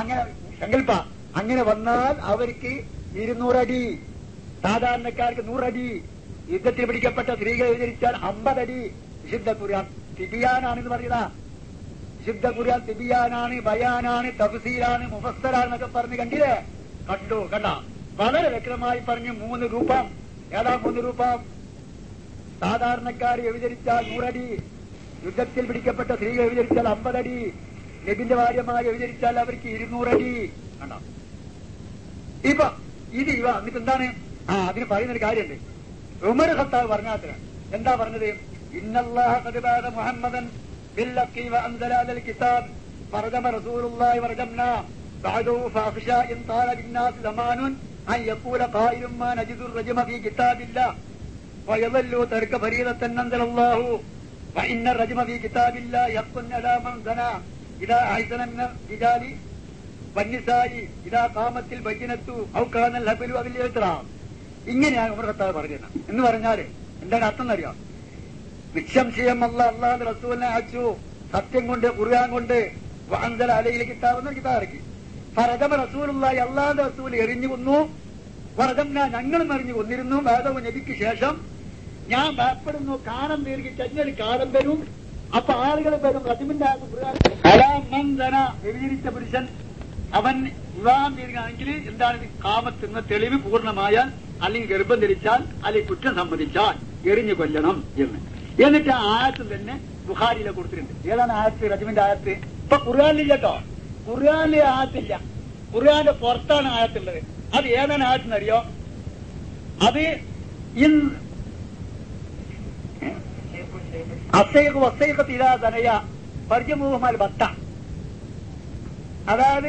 അങ്ങനെ സങ്കല്പ അങ്ങനെ വന്നാൽ അവർക്ക് ഇരുന്നൂറടി സാധാരണക്കാർക്ക് നൂറടി യുദ്ധത്തിൽ പിടിക്കപ്പെട്ട സ്ത്രീകൾ വിചരിച്ചാൽ അമ്പതടി വിശുദ്ധ ഖുർആൻ തിബിയാനാണെന്ന് പറഞ്ഞതാ വിശുദ്ധ ഖുർആൻ തിബിയാനാണ് ബയാനാണ് തഫ്സീലാണ് മുഫസ്സറാണെന്നൊക്കെ പറഞ്ഞ് കണ്ടില്ലേ കണ്ടു കണ്ട വളരെ വ്യക്തമായി പറഞ്ഞു മൂന്ന് രൂപം ഏതാ മൂന്ന് രൂപം സാധാരണക്കാർ വ്യഭിചരിച്ചാൽ നൂറടി യുദ്ധത്തിൽ പിടിക്കപ്പെട്ട സ്ത്രീകൾ വ്യഭിചരിച്ചാൽ അമ്പതടി നബിന്റെ ഭാര്യമായി വ്യഭിചരിച്ചാൽ അവർക്ക് ഇരുന്നൂറടി കണ്ടോ ഇപ്പൊ ഇത് ഇവ എന്നിട്ട് എന്താണ് ആ അതിന് പറയുന്നൊരു കാര്യമുണ്ട് ഉമർ ഖത്താബ് പറഞ്ഞാത്ര എന്താ പറഞ്ഞത് ഇന്നല്ലാഹ ഖദ് ബാദ മുഹമ്മദൻ ബില്ലഖി വഅൻസല അലൽ കിതാബ് ഫറജമ റസൂലുള്ളാഹി വറജംനാ بعده فأخشى إن طال بالناس زمان أن يقول قائل ما نجد الرجم في كتاب الله ويظل ترك فريضة أنزل الله وإن الرجم في كتاب الله يقن على من زنى إذا أحسن من الرجال والنساء إذا قامت البينة أو كان الهبل أو الإعتراف ഇങ്ങനെയാണ് ഉമർ ഖത്താബ് പറഞ്ഞത് എന്ന് പറഞ്ഞാല് എന്താണ് അർത്ഥം എന്നറിയാം നിശംശയം അല്ല അള്ളാഹ് റസൂലിനെ അയച്ചു സത്യം കൊണ്ട് ഖുർആൻ കൊണ്ട് വാന്തല അലയിൽ കിതാബെന്ന് കിതാബ് ഇറക്കി ഫറജമ റസൂലുള്ളാഹി അള്ളാഹ് റസൂൽ എറിഞ്ഞു കൊന്നു വറജംന ഞങ്ങളും എറിഞ്ഞു കൊന്നിരുന്നു വേദവും നബിക്ക് ശേഷം ഞാൻ ഭയപ്പെടുന്നു കാലം ദീർഘി ചെന്നൊരു കാലം വരും അപ്പൊ ആളുകൾ വരും റജിമിന്റെ വ്യഭിചരിച്ച പുരുഷൻ അവൻ വിവാഹം ചെയ്യുകയാണെങ്കിൽ എന്താണ് ഇത്? കാമത്തെന്ന തെളിവ് പൂർണ്ണമായാൽ അല്ലെങ്കിൽ ഗർഭം ധരിച്ചാൽ അല്ലെങ്കിൽ കുറ്റം സമ്മതിച്ചാൽ എറിഞ്ഞു കൊല്ലണം എന്ന് എന്നിട്ട് ആ ആയത്ത് തന്നെ ബുഖാരിയിലെ കൊടുത്തിട്ടുണ്ട് ഏതാണ് ആയത്ത് റജിമിന്റെ ആയത്ത് ഇപ്പൊ ഖുർആാനില്ല കേട്ടോ ഖുർആാനിലെ ആയത്തില്ല ഖുർആാന്റെ പുറത്താണ് ആയത്തുള്ളത് അത് ഏതാണ് ആയത്തെന്നറിയോ അത് ഇൻ അസൈഖ് വസൈഖത്ത് ഇതാ തനയ പരിചമൂഹമാൽ ബത്ത അതായത്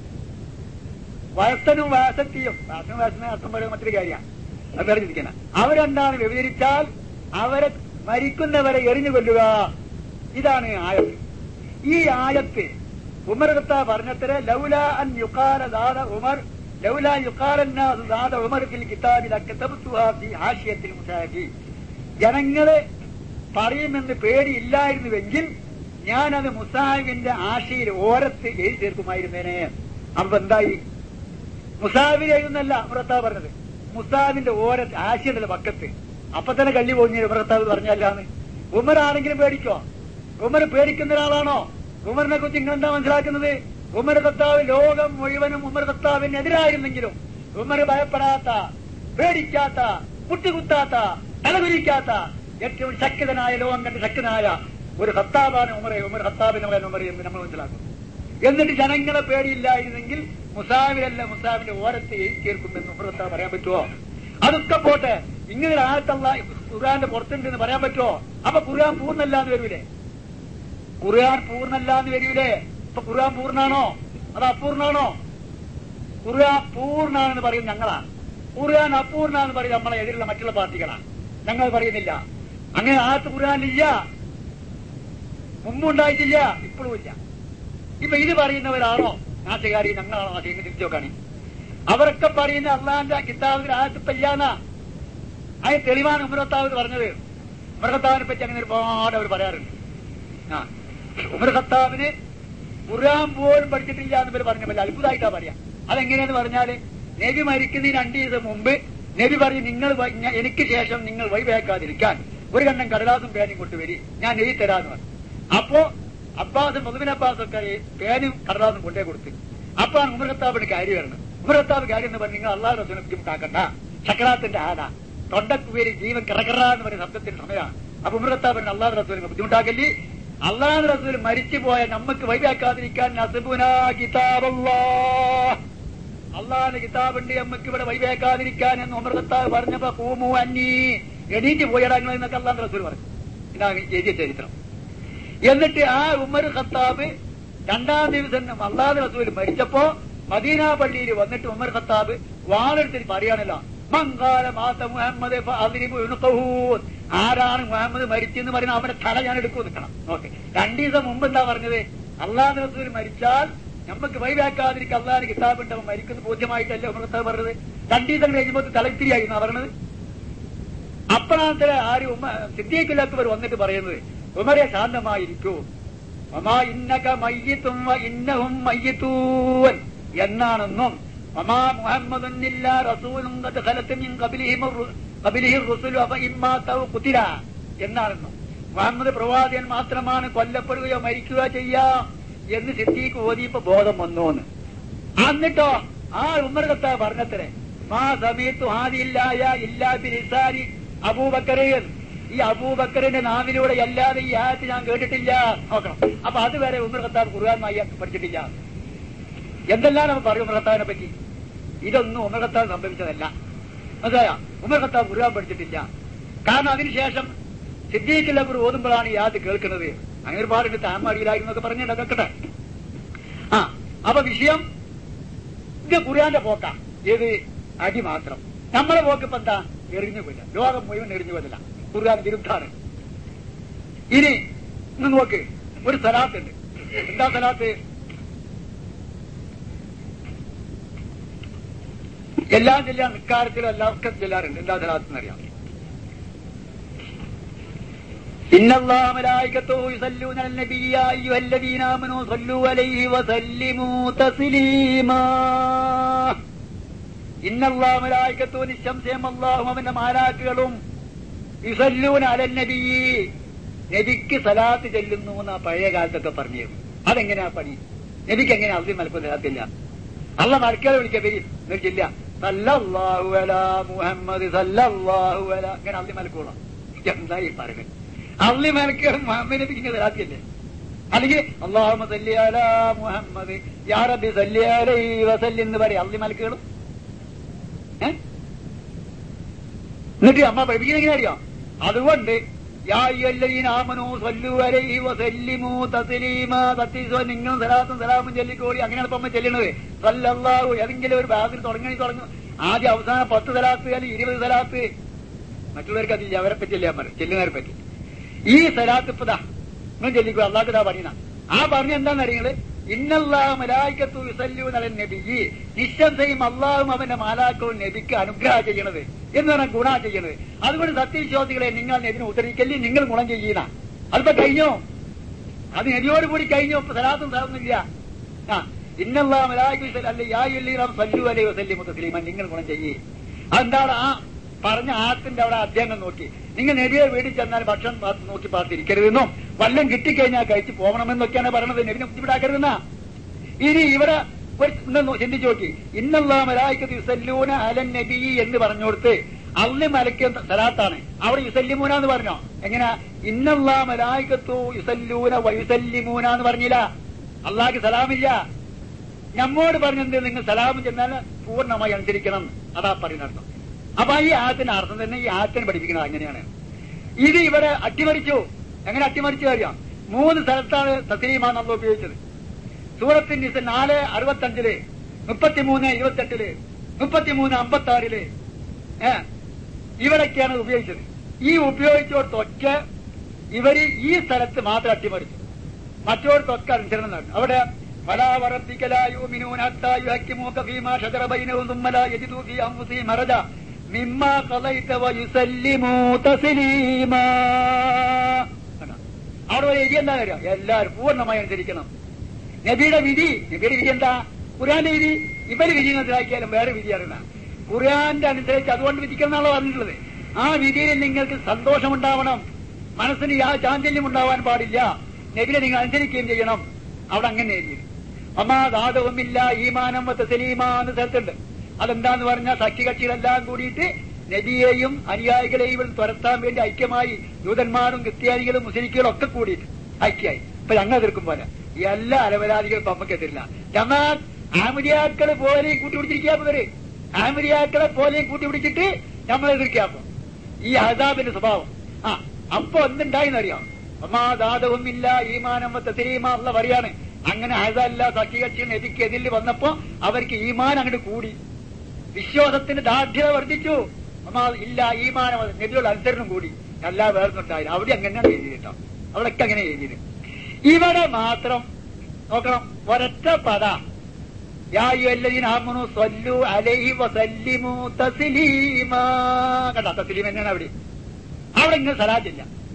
വയസ്സനും വയസ്സത്തിയും വയസ്സനും വയസ്സിനും അർത്ഥം പറയുന്ന മറ്റൊരു കാര്യമാണ് അത് അറിഞ്ഞിരിക്കണം അവരെന്താണ് വ്യവഹരിച്ചാൽ അവരെ മരിക്കുന്നവരെ എറിഞ്ഞു കൊല്ലുക ഇതാണ് ആയത്ത് ഈ ആയത്ത് ഉമർ എടുത്ത പറഞ്ഞത്ര ലൗല അൻ യുക്കാല ദാദ ഉമർ ലൗല യുക്കാലന്നാസ് ദാദ ഉമർ ഫിൽ കിതാബിൽ അക്കതബ്തുഹാ ഫി ഹാഷിയത്തിൽ മുസാഫി ജനങ്ങളെ പറയുമെന്ന് പേടിയില്ലായിരുന്നുവെങ്കിൽ ഞാനത് മുസാഹിബിന്റെ ആശയിൽ ഓരത്ത് എഴുതി ചേർക്കുമായിരുന്നേനെ അപ്പൊ എന്തായി മുസാഹിബിൽ എഴുതുന്നല്ല ഉമറത്താവ് പറഞ്ഞത് മുസാഹിബിന്റെ ഓരത്ത് ആശയത്തിന്റെ പക്കത്ത് അപ്പൊ തന്നെ കള്ളി പോഞ്ഞ ഉമറത്താവ് പറഞ്ഞല്ലാന്ന് ഉമറാണെങ്കിലും പേടിക്കോ ഉമർ പേടിക്കുന്ന ഒരാളാണോ ഉമറിനെ കുറിച്ച് നിങ്ങൾ എന്താ മനസ്സിലാക്കുന്നത് ഉമർ കത്താവ് ലോകം മുഴുവനും ഉമർ കത്താവിനെതിരായിരുന്നെങ്കിലും ഉമർ ഭയപ്പെടാത്ത പേടിക്കാത്ത മുട്ടുകുത്താത്ത തലകുരിക്കാത്ത ഏറ്റവും ശക്തനായ ലോകം കണ്ട് ശക്തനായ ഒരു ഹത്താബാണ് ഉമറെ ഉമർ ഹത്താബിനെ ഉമർ എന്ന് നമ്മൾ മനസ്സിലാക്കും എന്നിട്ട് ജനങ്ങളെ പേടിയില്ലായിരുന്നെങ്കിൽ മുസാവിലല്ല മുസാവിന്റെ ഓരത്തെ എഴുതി ചേർക്കുമെന്ന് ഉമർ ഹത്താബ് പറയാൻ പറ്റുമോ അതൊക്കെ പോട്ടെ ഇങ്ങനെ ഒരു ആയത്തല്ല ഖുർആന്റെ പുറത്തുണ്ട് എന്ന് പറയാൻ പറ്റുമോ അപ്പൊ ഖുർആൻ പൂർണ്ണല്ല എന്ന് വരൂലേ ഖുർആൻ പൂർണ്ണല്ല എന്ന് വരൂലേ ഇപ്പൊ ഖുർആൻ പൂർണ്ണാണോ അത് അപൂർണ്ണാണോ ഖുർആൻ പൂർണ്ണാണെന്ന് പറയും ഞങ്ങളാണ് ഖുർആൻ അപൂർണ്ണ എന്ന് പറയും നമ്മളെ എതിരുള്ള മറ്റുള്ള പാർട്ടികളാണ് ഞങ്ങൾ പറയുന്നില്ല അങ്ങനെ ആയത്ത് ഖുർആനില്ല മുമ്പുണ്ടായിട്ടില്ല ഇപ്പോഴും ഇല്ല ഇപ്പൊ ഇത് പറയുന്നവരാണോ നാട്ടുകാരി ഞങ്ങളാണോ നാട്ടിൽ തിരിച്ചു നോക്കാണ് അവരൊക്കെ പറയുന്ന അള്ളാന്റെ കിതാബിൽ ആയത്തിപ്പല്ലാന്ന അതിന് തെളിവാണ് ഉമർത്താവ് പറഞ്ഞത് ഉമർ ഖത്താബിനെ പറ്റി അങ്ങനെ ഒരുപാട് അവർ പറയാറുണ്ട് ആ ഉമർ ഖത്താബിന് ഖുർആൻ പോലും പഠിച്ചിട്ടില്ല എന്ന് ഇവർ പറഞ്ഞ പോലെ അത്ഭുതമായിട്ടാ പറയാ അതെങ്ങനെയാന്ന് പറഞ്ഞാല് നബി മരിക്കുന്നതിന് രണ്ടു ദിവസം മുമ്പ് നബി പറഞ്ഞു നിങ്ങൾ വ- ഞ- എനിക്ക് ശേഷം നിങ്ങൾ വൈവേക്കാതിരിക്കാൻ ഒരു കണ്ണം കടലാസും പേനും കൊണ്ടുവരി ഞാൻ എഴുതി തരാന്ന് പറഞ്ഞു അപ്പോ അബ്ബാസ് മുതുബിൻ അബ്ബാസ് ഒക്കെ ഈ പേനും കടലാസും കൊണ്ടേ കൊടുത്തു അപ്പാണ് ഉമർ ഖത്താബിന് കാര്യം വരുന്നത് ഉമർ ഖത്താബ് കാര്യം എന്ന് പറഞ്ഞു നിങ്ങൾ അള്ളാഹ് റസൂലിനെ ബുദ്ധിമുട്ടാക്കണ്ട ചക്രാത്തിന്റെ ആന തൊണ്ടക്കുവേരി ജീവൻ കിറക്കറ എന്ന് പറയുന്ന ശബ്ദത്തിന്റെ സമയമാണ് അപ്പൊ ഉമർ ഖത്താബിന് അള്ളാഹ് റസൂലിനെ ബുദ്ധിമുട്ടാക്കല്ലേ അള്ളാഹ് റസൂൽ മരിച്ചു പോയ നമുക്ക് വൈവാക്കാതിരിക്കാൻ നസുബുനാ കിതാബല്ലാ അള്ളാഹിന്റെ കിതാബുണ്ട് നമുക്ക് ഇവിടെ വൈവേക്കാതിരിക്കാൻ എന്ന് ഉമർ ഖത്താബ് പറഞ്ഞപ്പോ കൂമു അന്നി എണീറ്റ് പോയടങ്ങൾ എന്നൊക്കെ അള്ളാഹ് റസൂൽ പറഞ്ഞു ഇതാണ് എഴുതിയ ചരിത്രം എന്നിട്ട് ആ ഉമർ ഖത്താബ് രണ്ടാം ദിവസം അള്ളാഹ് റസൂൽ മരിച്ചപ്പോ മദീന പള്ളിയിൽ വന്നിട്ട് ഉമർ ഖത്താബ് വാളെടുത്തിട്ട് പറയാണല്ലോ മങ്കാല മാത്ത മുഹമ്മദ് ഫഅദ്രിബു ഉനുഖഹു. ആരാണ് മുഹമ്മദ് മരിച്ചെന്ന് പറയുന്ന അവന്റെ തല ഞാൻ എടുക്കൂ നിൽക്കണം ഓക്കെ രണ്ടു ദിവസം മുമ്പ് എന്താ പറഞ്ഞത് അള്ളാഹ് റസൂൽ മരിച്ചാൽ നമുക്ക് വൈവാക്കാതിരിക്കും അള്ളാഹിന് കിതാബ് ഉണ്ടാവും മരിക്കുന്ന ബോധ്യമായിട്ടല്ലേ ഉമർ ഖത്താബ് പറഞ്ഞത് രണ്ടു ദിവസം കഴിയുമ്പോൾ തലത്തിരിയായിരുന്നു പറഞ്ഞത് അപ്പോഴാണ് ആര് ഉമ്മ സിദ്ദീഖില്ലാത്തവർ വന്നിട്ട് പറയുന്നത് ഉമരെ ശാന്തമായിരിക്കൂ ഒമാ ഇന്നക മയ്യത്തും വ ഇന്നഹും മയ്യത്തൂൻ എന്നാണെന്നും ഒമാ മുഹമ്മദുന്നില്ല റസൂലും ഖദ് ഖലത്ത് മിൻ ഖബലിഹിം റുസ്- ഖബലിഹി റുസുലു അഫ ഇമ്മാ തൗ ഖുതില എന്നാണെന്നും മുഹമ്മദ് പ്രവാചകൻ മാത്രമാണ് കൊല്ലപ്പെടുകയോ മരിക്കുകയോ ചെയ്യാം എന്ന് സിദ്ദീഖ് ഓതിയപ്പോ ബോധം വന്നോന്ന് എന്നിട്ടോ ആ ഉമ്മർകത്ത പറഞ്ഞത്രേ മാ സമയത്തു ഹാദിയില്ലായ ഇല്ലാ ബിലിസാരി അബൂബക്കറിയൻ ഈ അബൂബക്കറിന്റെ നാവിലൂടെ അല്ലാതെ ഈ ആയത്ത് ഞാൻ കേട്ടിട്ടില്ല നോക്കണം അപ്പൊ അതുവരെ ഉമർ ഖത്താബ് ഖുർആൻ മായി പഠിച്ചിട്ടില്ല എന്തെല്ലാം നമുക്ക് പറയും ഉമർ ഖത്താബിനെ പറ്റി ഇതൊന്നും ഉമർ ഖത്താബ് സംഭവിച്ചതല്ല മനസ്സിലായ ഉമർ ഖത്താബ് ഖുർആൻ പഠിച്ചിട്ടില്ല കാരണം അതിനുശേഷം സിദ്ദീഖിലെ കുറി ഓതുമ്പോഴാണ് ഈ ആദ്യം കേൾക്കുന്നത് അങ്ങനെ ഒരുപാട് താമാടിയിലായിരുന്നൊക്കെ പറഞ്ഞിട്ട് കേൾക്കട്ടെ ആ അപ്പൊ വിഷയം ഇത് ഖുർആന്റെ പോക്ക ഏത് അടി മാത്രം നമ്മളെ പോക്ക് ഇപ്പൊ എന്താ എറിഞ്ഞു കൊല്ല ലോകം മുഴുവൻ എറിഞ്ഞു കൊല്ല ഖുർആൻ വിരുദ്ധാണ് ഇനി ഇന്ന് നോക്ക് ഒരു സലാത്ത് ഉണ്ട് എന്താ സലാത്ത് എല്ലാം ചെല്ലാൻ നിക്കാരത്തിലും എല്ലാവർക്കും ചെല്ലാറുണ്ട് എന്താ സലാത്ത് എന്നറിയാം إن الله ملائكته يصلون على النبي يا أيها الذين آمنوا صلوا عليه وسلموا تسليما إن الله ملائكته നിശംസയം അള്ളാഹും അവന്റെ മാലാക്കുകളും യുസല്ലൂൻ അലൻ നബി നബിക്ക് സലാത്ത് ചെല്ലുന്നു എന്നാ പഴയ കാലത്തൊക്കെ പറഞ്ഞിരുന്നു അതെങ്ങനെയാ പണി നബിക്ക് എങ്ങനെ അള്ളി മലക്കും സലാത്തില്ല അള്ള മലക്കാതെ വിളിക്കാൻ വരും നിർച്ചില്ല സല്ലല്ലാഹു അലാ മുഹമ്മദ് സല്ലല്ലാഹു അലാ ഇങ്ങനെ അള്ളി മലക്കോളാം എന്താ ഈ പറയുന്നത് അള്ളി മലക്കാണ് മുഹമ്മദ് നബിക്ക് ഇങ്ങനെ സലാത്തില്ലേ അല്ലെങ്കിൽ അള്ളാഹു സല്ലി അലാ മുഹമ്മദ് യാ റബ്ബി സല്ലി അലൈഹി വസല്ലി എന്ന് പറയും അള്ളി മലക്കുകളും ഏ? എന്നിട്ട് അമ്മ പഠിപ്പിക്കുന്നത് എങ്ങനെ അറിയാം അതുകൊണ്ട് യാ അയ്യുഹല്ലദീന ആമനൂ സല്ലു അലൈഹി വസല്ലിമൂ തസ്ലീമാ തത്തീസോ നിങ്ങൾ സലാത്തും സലാമും ചൊല്ലിക്കോളി അങ്ങനെയാണ് ഇപ്പൊ അമ്മ ചെല്ലുന്നത് സല്ലല്ലാഹു ഏതെങ്കിലും ഒരു ഭാഗത്തിൽ തുടങ്ങി തുടങ്ങും ആദ്യം അവസാനം പത്ത് സലാത്ത് അല്ലെങ്കിൽ ഇരുപത് സലാത്ത് മറ്റുള്ളവർക്ക് അതില്ല അവരെ പറ്റി ചെല്ലാൻ പറയും ചെല്ലുന്നവരെ പറ്റി ഈ സലാത്ത് ഇപ്പതാ നിങ്ങൾ ചൊല്ലിക്കോ അള്ളാഹ് ഇതാ പണിയുന്ന ആ പറഞ്ഞ എന്താണെന്ന് അറിയങ്ങള് ഇന്നല്ലാമലായിക്കത്തു യുസല്ലു നല നബി നിശബ്ദയും അള്ളാഹും അവന്റെ മാലാക്കവും നബിക്ക് അനുഗ്രഹം ചെയ്യണത് എന്ന് പറഞ്ഞാൽ ഗുണ ചെയ്യണത് അതുകൊണ്ട് സത്യവിശ്വാസികളെ നിങ്ങൾ നബിനെ ഉത്തരിക്കല്ലേ നിങ്ങൾ ഗുണം ചെയ്യുന്ന അതിപ്പോ കഴിഞ്ഞോ അത് നബിയോട് കൂടി കഴിഞ്ഞോ ഇപ്പൊ സലാത്തും സലൊന്നുമില്ല ആ ഇന്നല്ലാമലായിക്കു അല്ലെ യാ സല്ലു അലൈ വസല്ലി മുത്തസ്ലീമൻ നിങ്ങൾ ഗുണം ചെയ്യേ അതെന്താണ് ആ പറഞ്ഞ ആത്തിന്റെ അവിടെ അദ്ദേഹം നോക്കി നിങ്ങൾ നബിയെ വീട്ടിൽ ചെന്നാൽ ഭക്ഷണം പാത്ത് നോക്കി പാത്തിരിക്കരുതെന്നും വല്ലം കിട്ടിക്കഴിഞ്ഞാൽ കഴിച്ച് പോകണമെന്നൊക്കെയാണ് പറയണത് നബിനെ ബുദ്ധിമുട്ടാക്കരുതെന്നാ ഇനി ഇവിടെ ഒരു ഒന്ന് ചിന്തിച്ചു നോക്കി ഇന്നല്ലാ മലായിക്കത്ത് യുസല്ലൂന അലൻ നബി എന്ന് പറഞ്ഞുകൊടുത്ത് അള്ളി മലക്കിയ സലാത്താണ് അവിടെ യുസല്ലിമൂന എന്ന് പറഞ്ഞോ എങ്ങനെ ഇന്നല്ലാ മലായിക്കത്തു യുസല്ലൂന വയുസല്ലിമൂന എന്ന് പറഞ്ഞില്ല അള്ളാഹ്ക്ക് സലാമില്ല നമ്മോട് പറഞ്ഞെന്ത് നിങ്ങൾ സലാം ചെന്നാൽ പൂർണ്ണമായി അനുസരിക്കണം അതാ പറയുന്ന അപ്പൊ ഈ ആയത്തിന്റെ അർത്ഥം തന്നെ ഈ ആയത്തിന് പഠിപ്പിക്കുന്നത് അങ്ങനെയാണ് ഇത് ഇവിടെ അട്ടിമറിച്ചു എങ്ങനെ അട്ടിമറിച്ചു അറിയാം മൂന്ന് സ്ഥലത്താണ് തസ്ലീമാണ് നമ്മൾ ഉപയോഗിച്ചത് സൂറത്തിന്റെ നിസ നാല് അറുപത്തഞ്ചില് മുപ്പത്തിമൂന്ന് ഇരുപത്തെട്ടില് മുപ്പത്തിമൂന്ന് അമ്പത്തി ആറില് ഏഹ് ഇവിടൊക്കെയാണ് ഉപയോഗിച്ചത് ഈ ഉപയോഗിച്ചോടത്തൊക്കെ ഇവര് ഈ സ്ഥലത്ത് മാത്രം അട്ടിമറിച്ചു മറ്റോടത്തൊക്കെ അനുസരണം നടന്നു അവിടെ ولا وربك لا يؤمنون حتى يحكموك فيما شجر بينهم ثم لا يجدوا في انفسهم حرجا مما قضيت ويسلموا تسليما അവിടെ ഒരു എഴുതി എന്താ കാര്യം എല്ലാവരും പൂർണ്ണമായി അനുസരിക്കണം നബിയുടെ വിധി നബിയുടെ വിധി എന്താ ഖുർആന്റെ വിധി ഇവര് വിധി മനസ്സിലാക്കിയാലും വേറെ വിധി അറിയണം ഖുർആന്റെ അനുസരിച്ച് അതുകൊണ്ട് വിധിക്കണം എന്നാണല്ലോ പറഞ്ഞിട്ടുള്ളത് ആ വിധിയിൽ നിങ്ങൾക്ക് സന്തോഷമുണ്ടാവണം മനസ്സിന് യാ ചാഞ്ചല്യം ഉണ്ടാവാൻ പാടില്ല നബിനെ നിങ്ങൾ അനുസരിക്കുകയും ചെയ്യണം അവിടെ അങ്ങനെ എഴുതി അമ്മാദാതവുമില്ല ഈമാനം സലീമ എന്ന് സ്ഥലത്തുണ്ട് അതെന്താന്ന് പറഞ്ഞാൽ സഖ്യകക്ഷികളെല്ലാം കൂടിയിട്ട് നബിയെയും അനുയായികളെയും ഇവിടെ തുരത്താൻ വേണ്ടി ഐക്യമായി ജൂതന്മാരും ക്രിസ്ത്യാനികളും മുസ്ലിക്കുകളും ഒക്കെ കൂടിയിട്ട് ഐക്യമായി ഇപ്പൊ ഞങ്ങൾ എതിർക്കും പോലെ എല്ലാ അലവരാദികളും നമുക്ക് എതിരില്ല ജമാഅത്ത് ആമിരിയാക്കളെ പോലെയും കൂട്ടിപ്പിടിച്ചിരിക്കാത്തവര് ആമിരിയാക്കളെ പോലെയും കൂട്ടിപ്പിടിച്ചിട്ട് നമ്മൾ എതിർക്കാപ്പോ ഈ അഹദാബിന്റെ സ്വഭാവം ആ അപ്പൊ എന്തുണ്ടായിന്നറിയാം അമ്മാദാതവുമില്ല ഈമാനം തസരീമ ഉള്ള പറയാണ് അങ്ങനെ അഹദല്ല സഖ്യകക്ഷിയും നബിക്ക് എതിരിൽ വന്നപ്പോ അവർക്ക് ഈമാൻ അങ്ങോട്ട് കൂടി വിശ്വാസത്തിന്റെ ദാർഢ്യത വർദ്ധിച്ചു അമ്മാ ഇല്ല ഈമാനം നബിയുടെ അനുസരണം കൂടി എല്ലാ വേർന്നുണ്ടായില്ല അവിടെ അങ്ങനെയാണ് എഴുതിയത് കേട്ടോ അവിടൊക്കെ അങ്ങനെ എഴുതിയത് ഇവിടെ മാത്രം നോക്കണം ഒരൊറ്റ പദ യാഹുല്ലീനാമനു സല്ലു അലൈഹി വസല്ലിമു തസ്ലീമാ കണ്ട തസ്ലീം തന്നെയാണ് അവിടെ അവിടെ ഇങ്ങനെ സലാത്തില്ല എന്നിട്ട്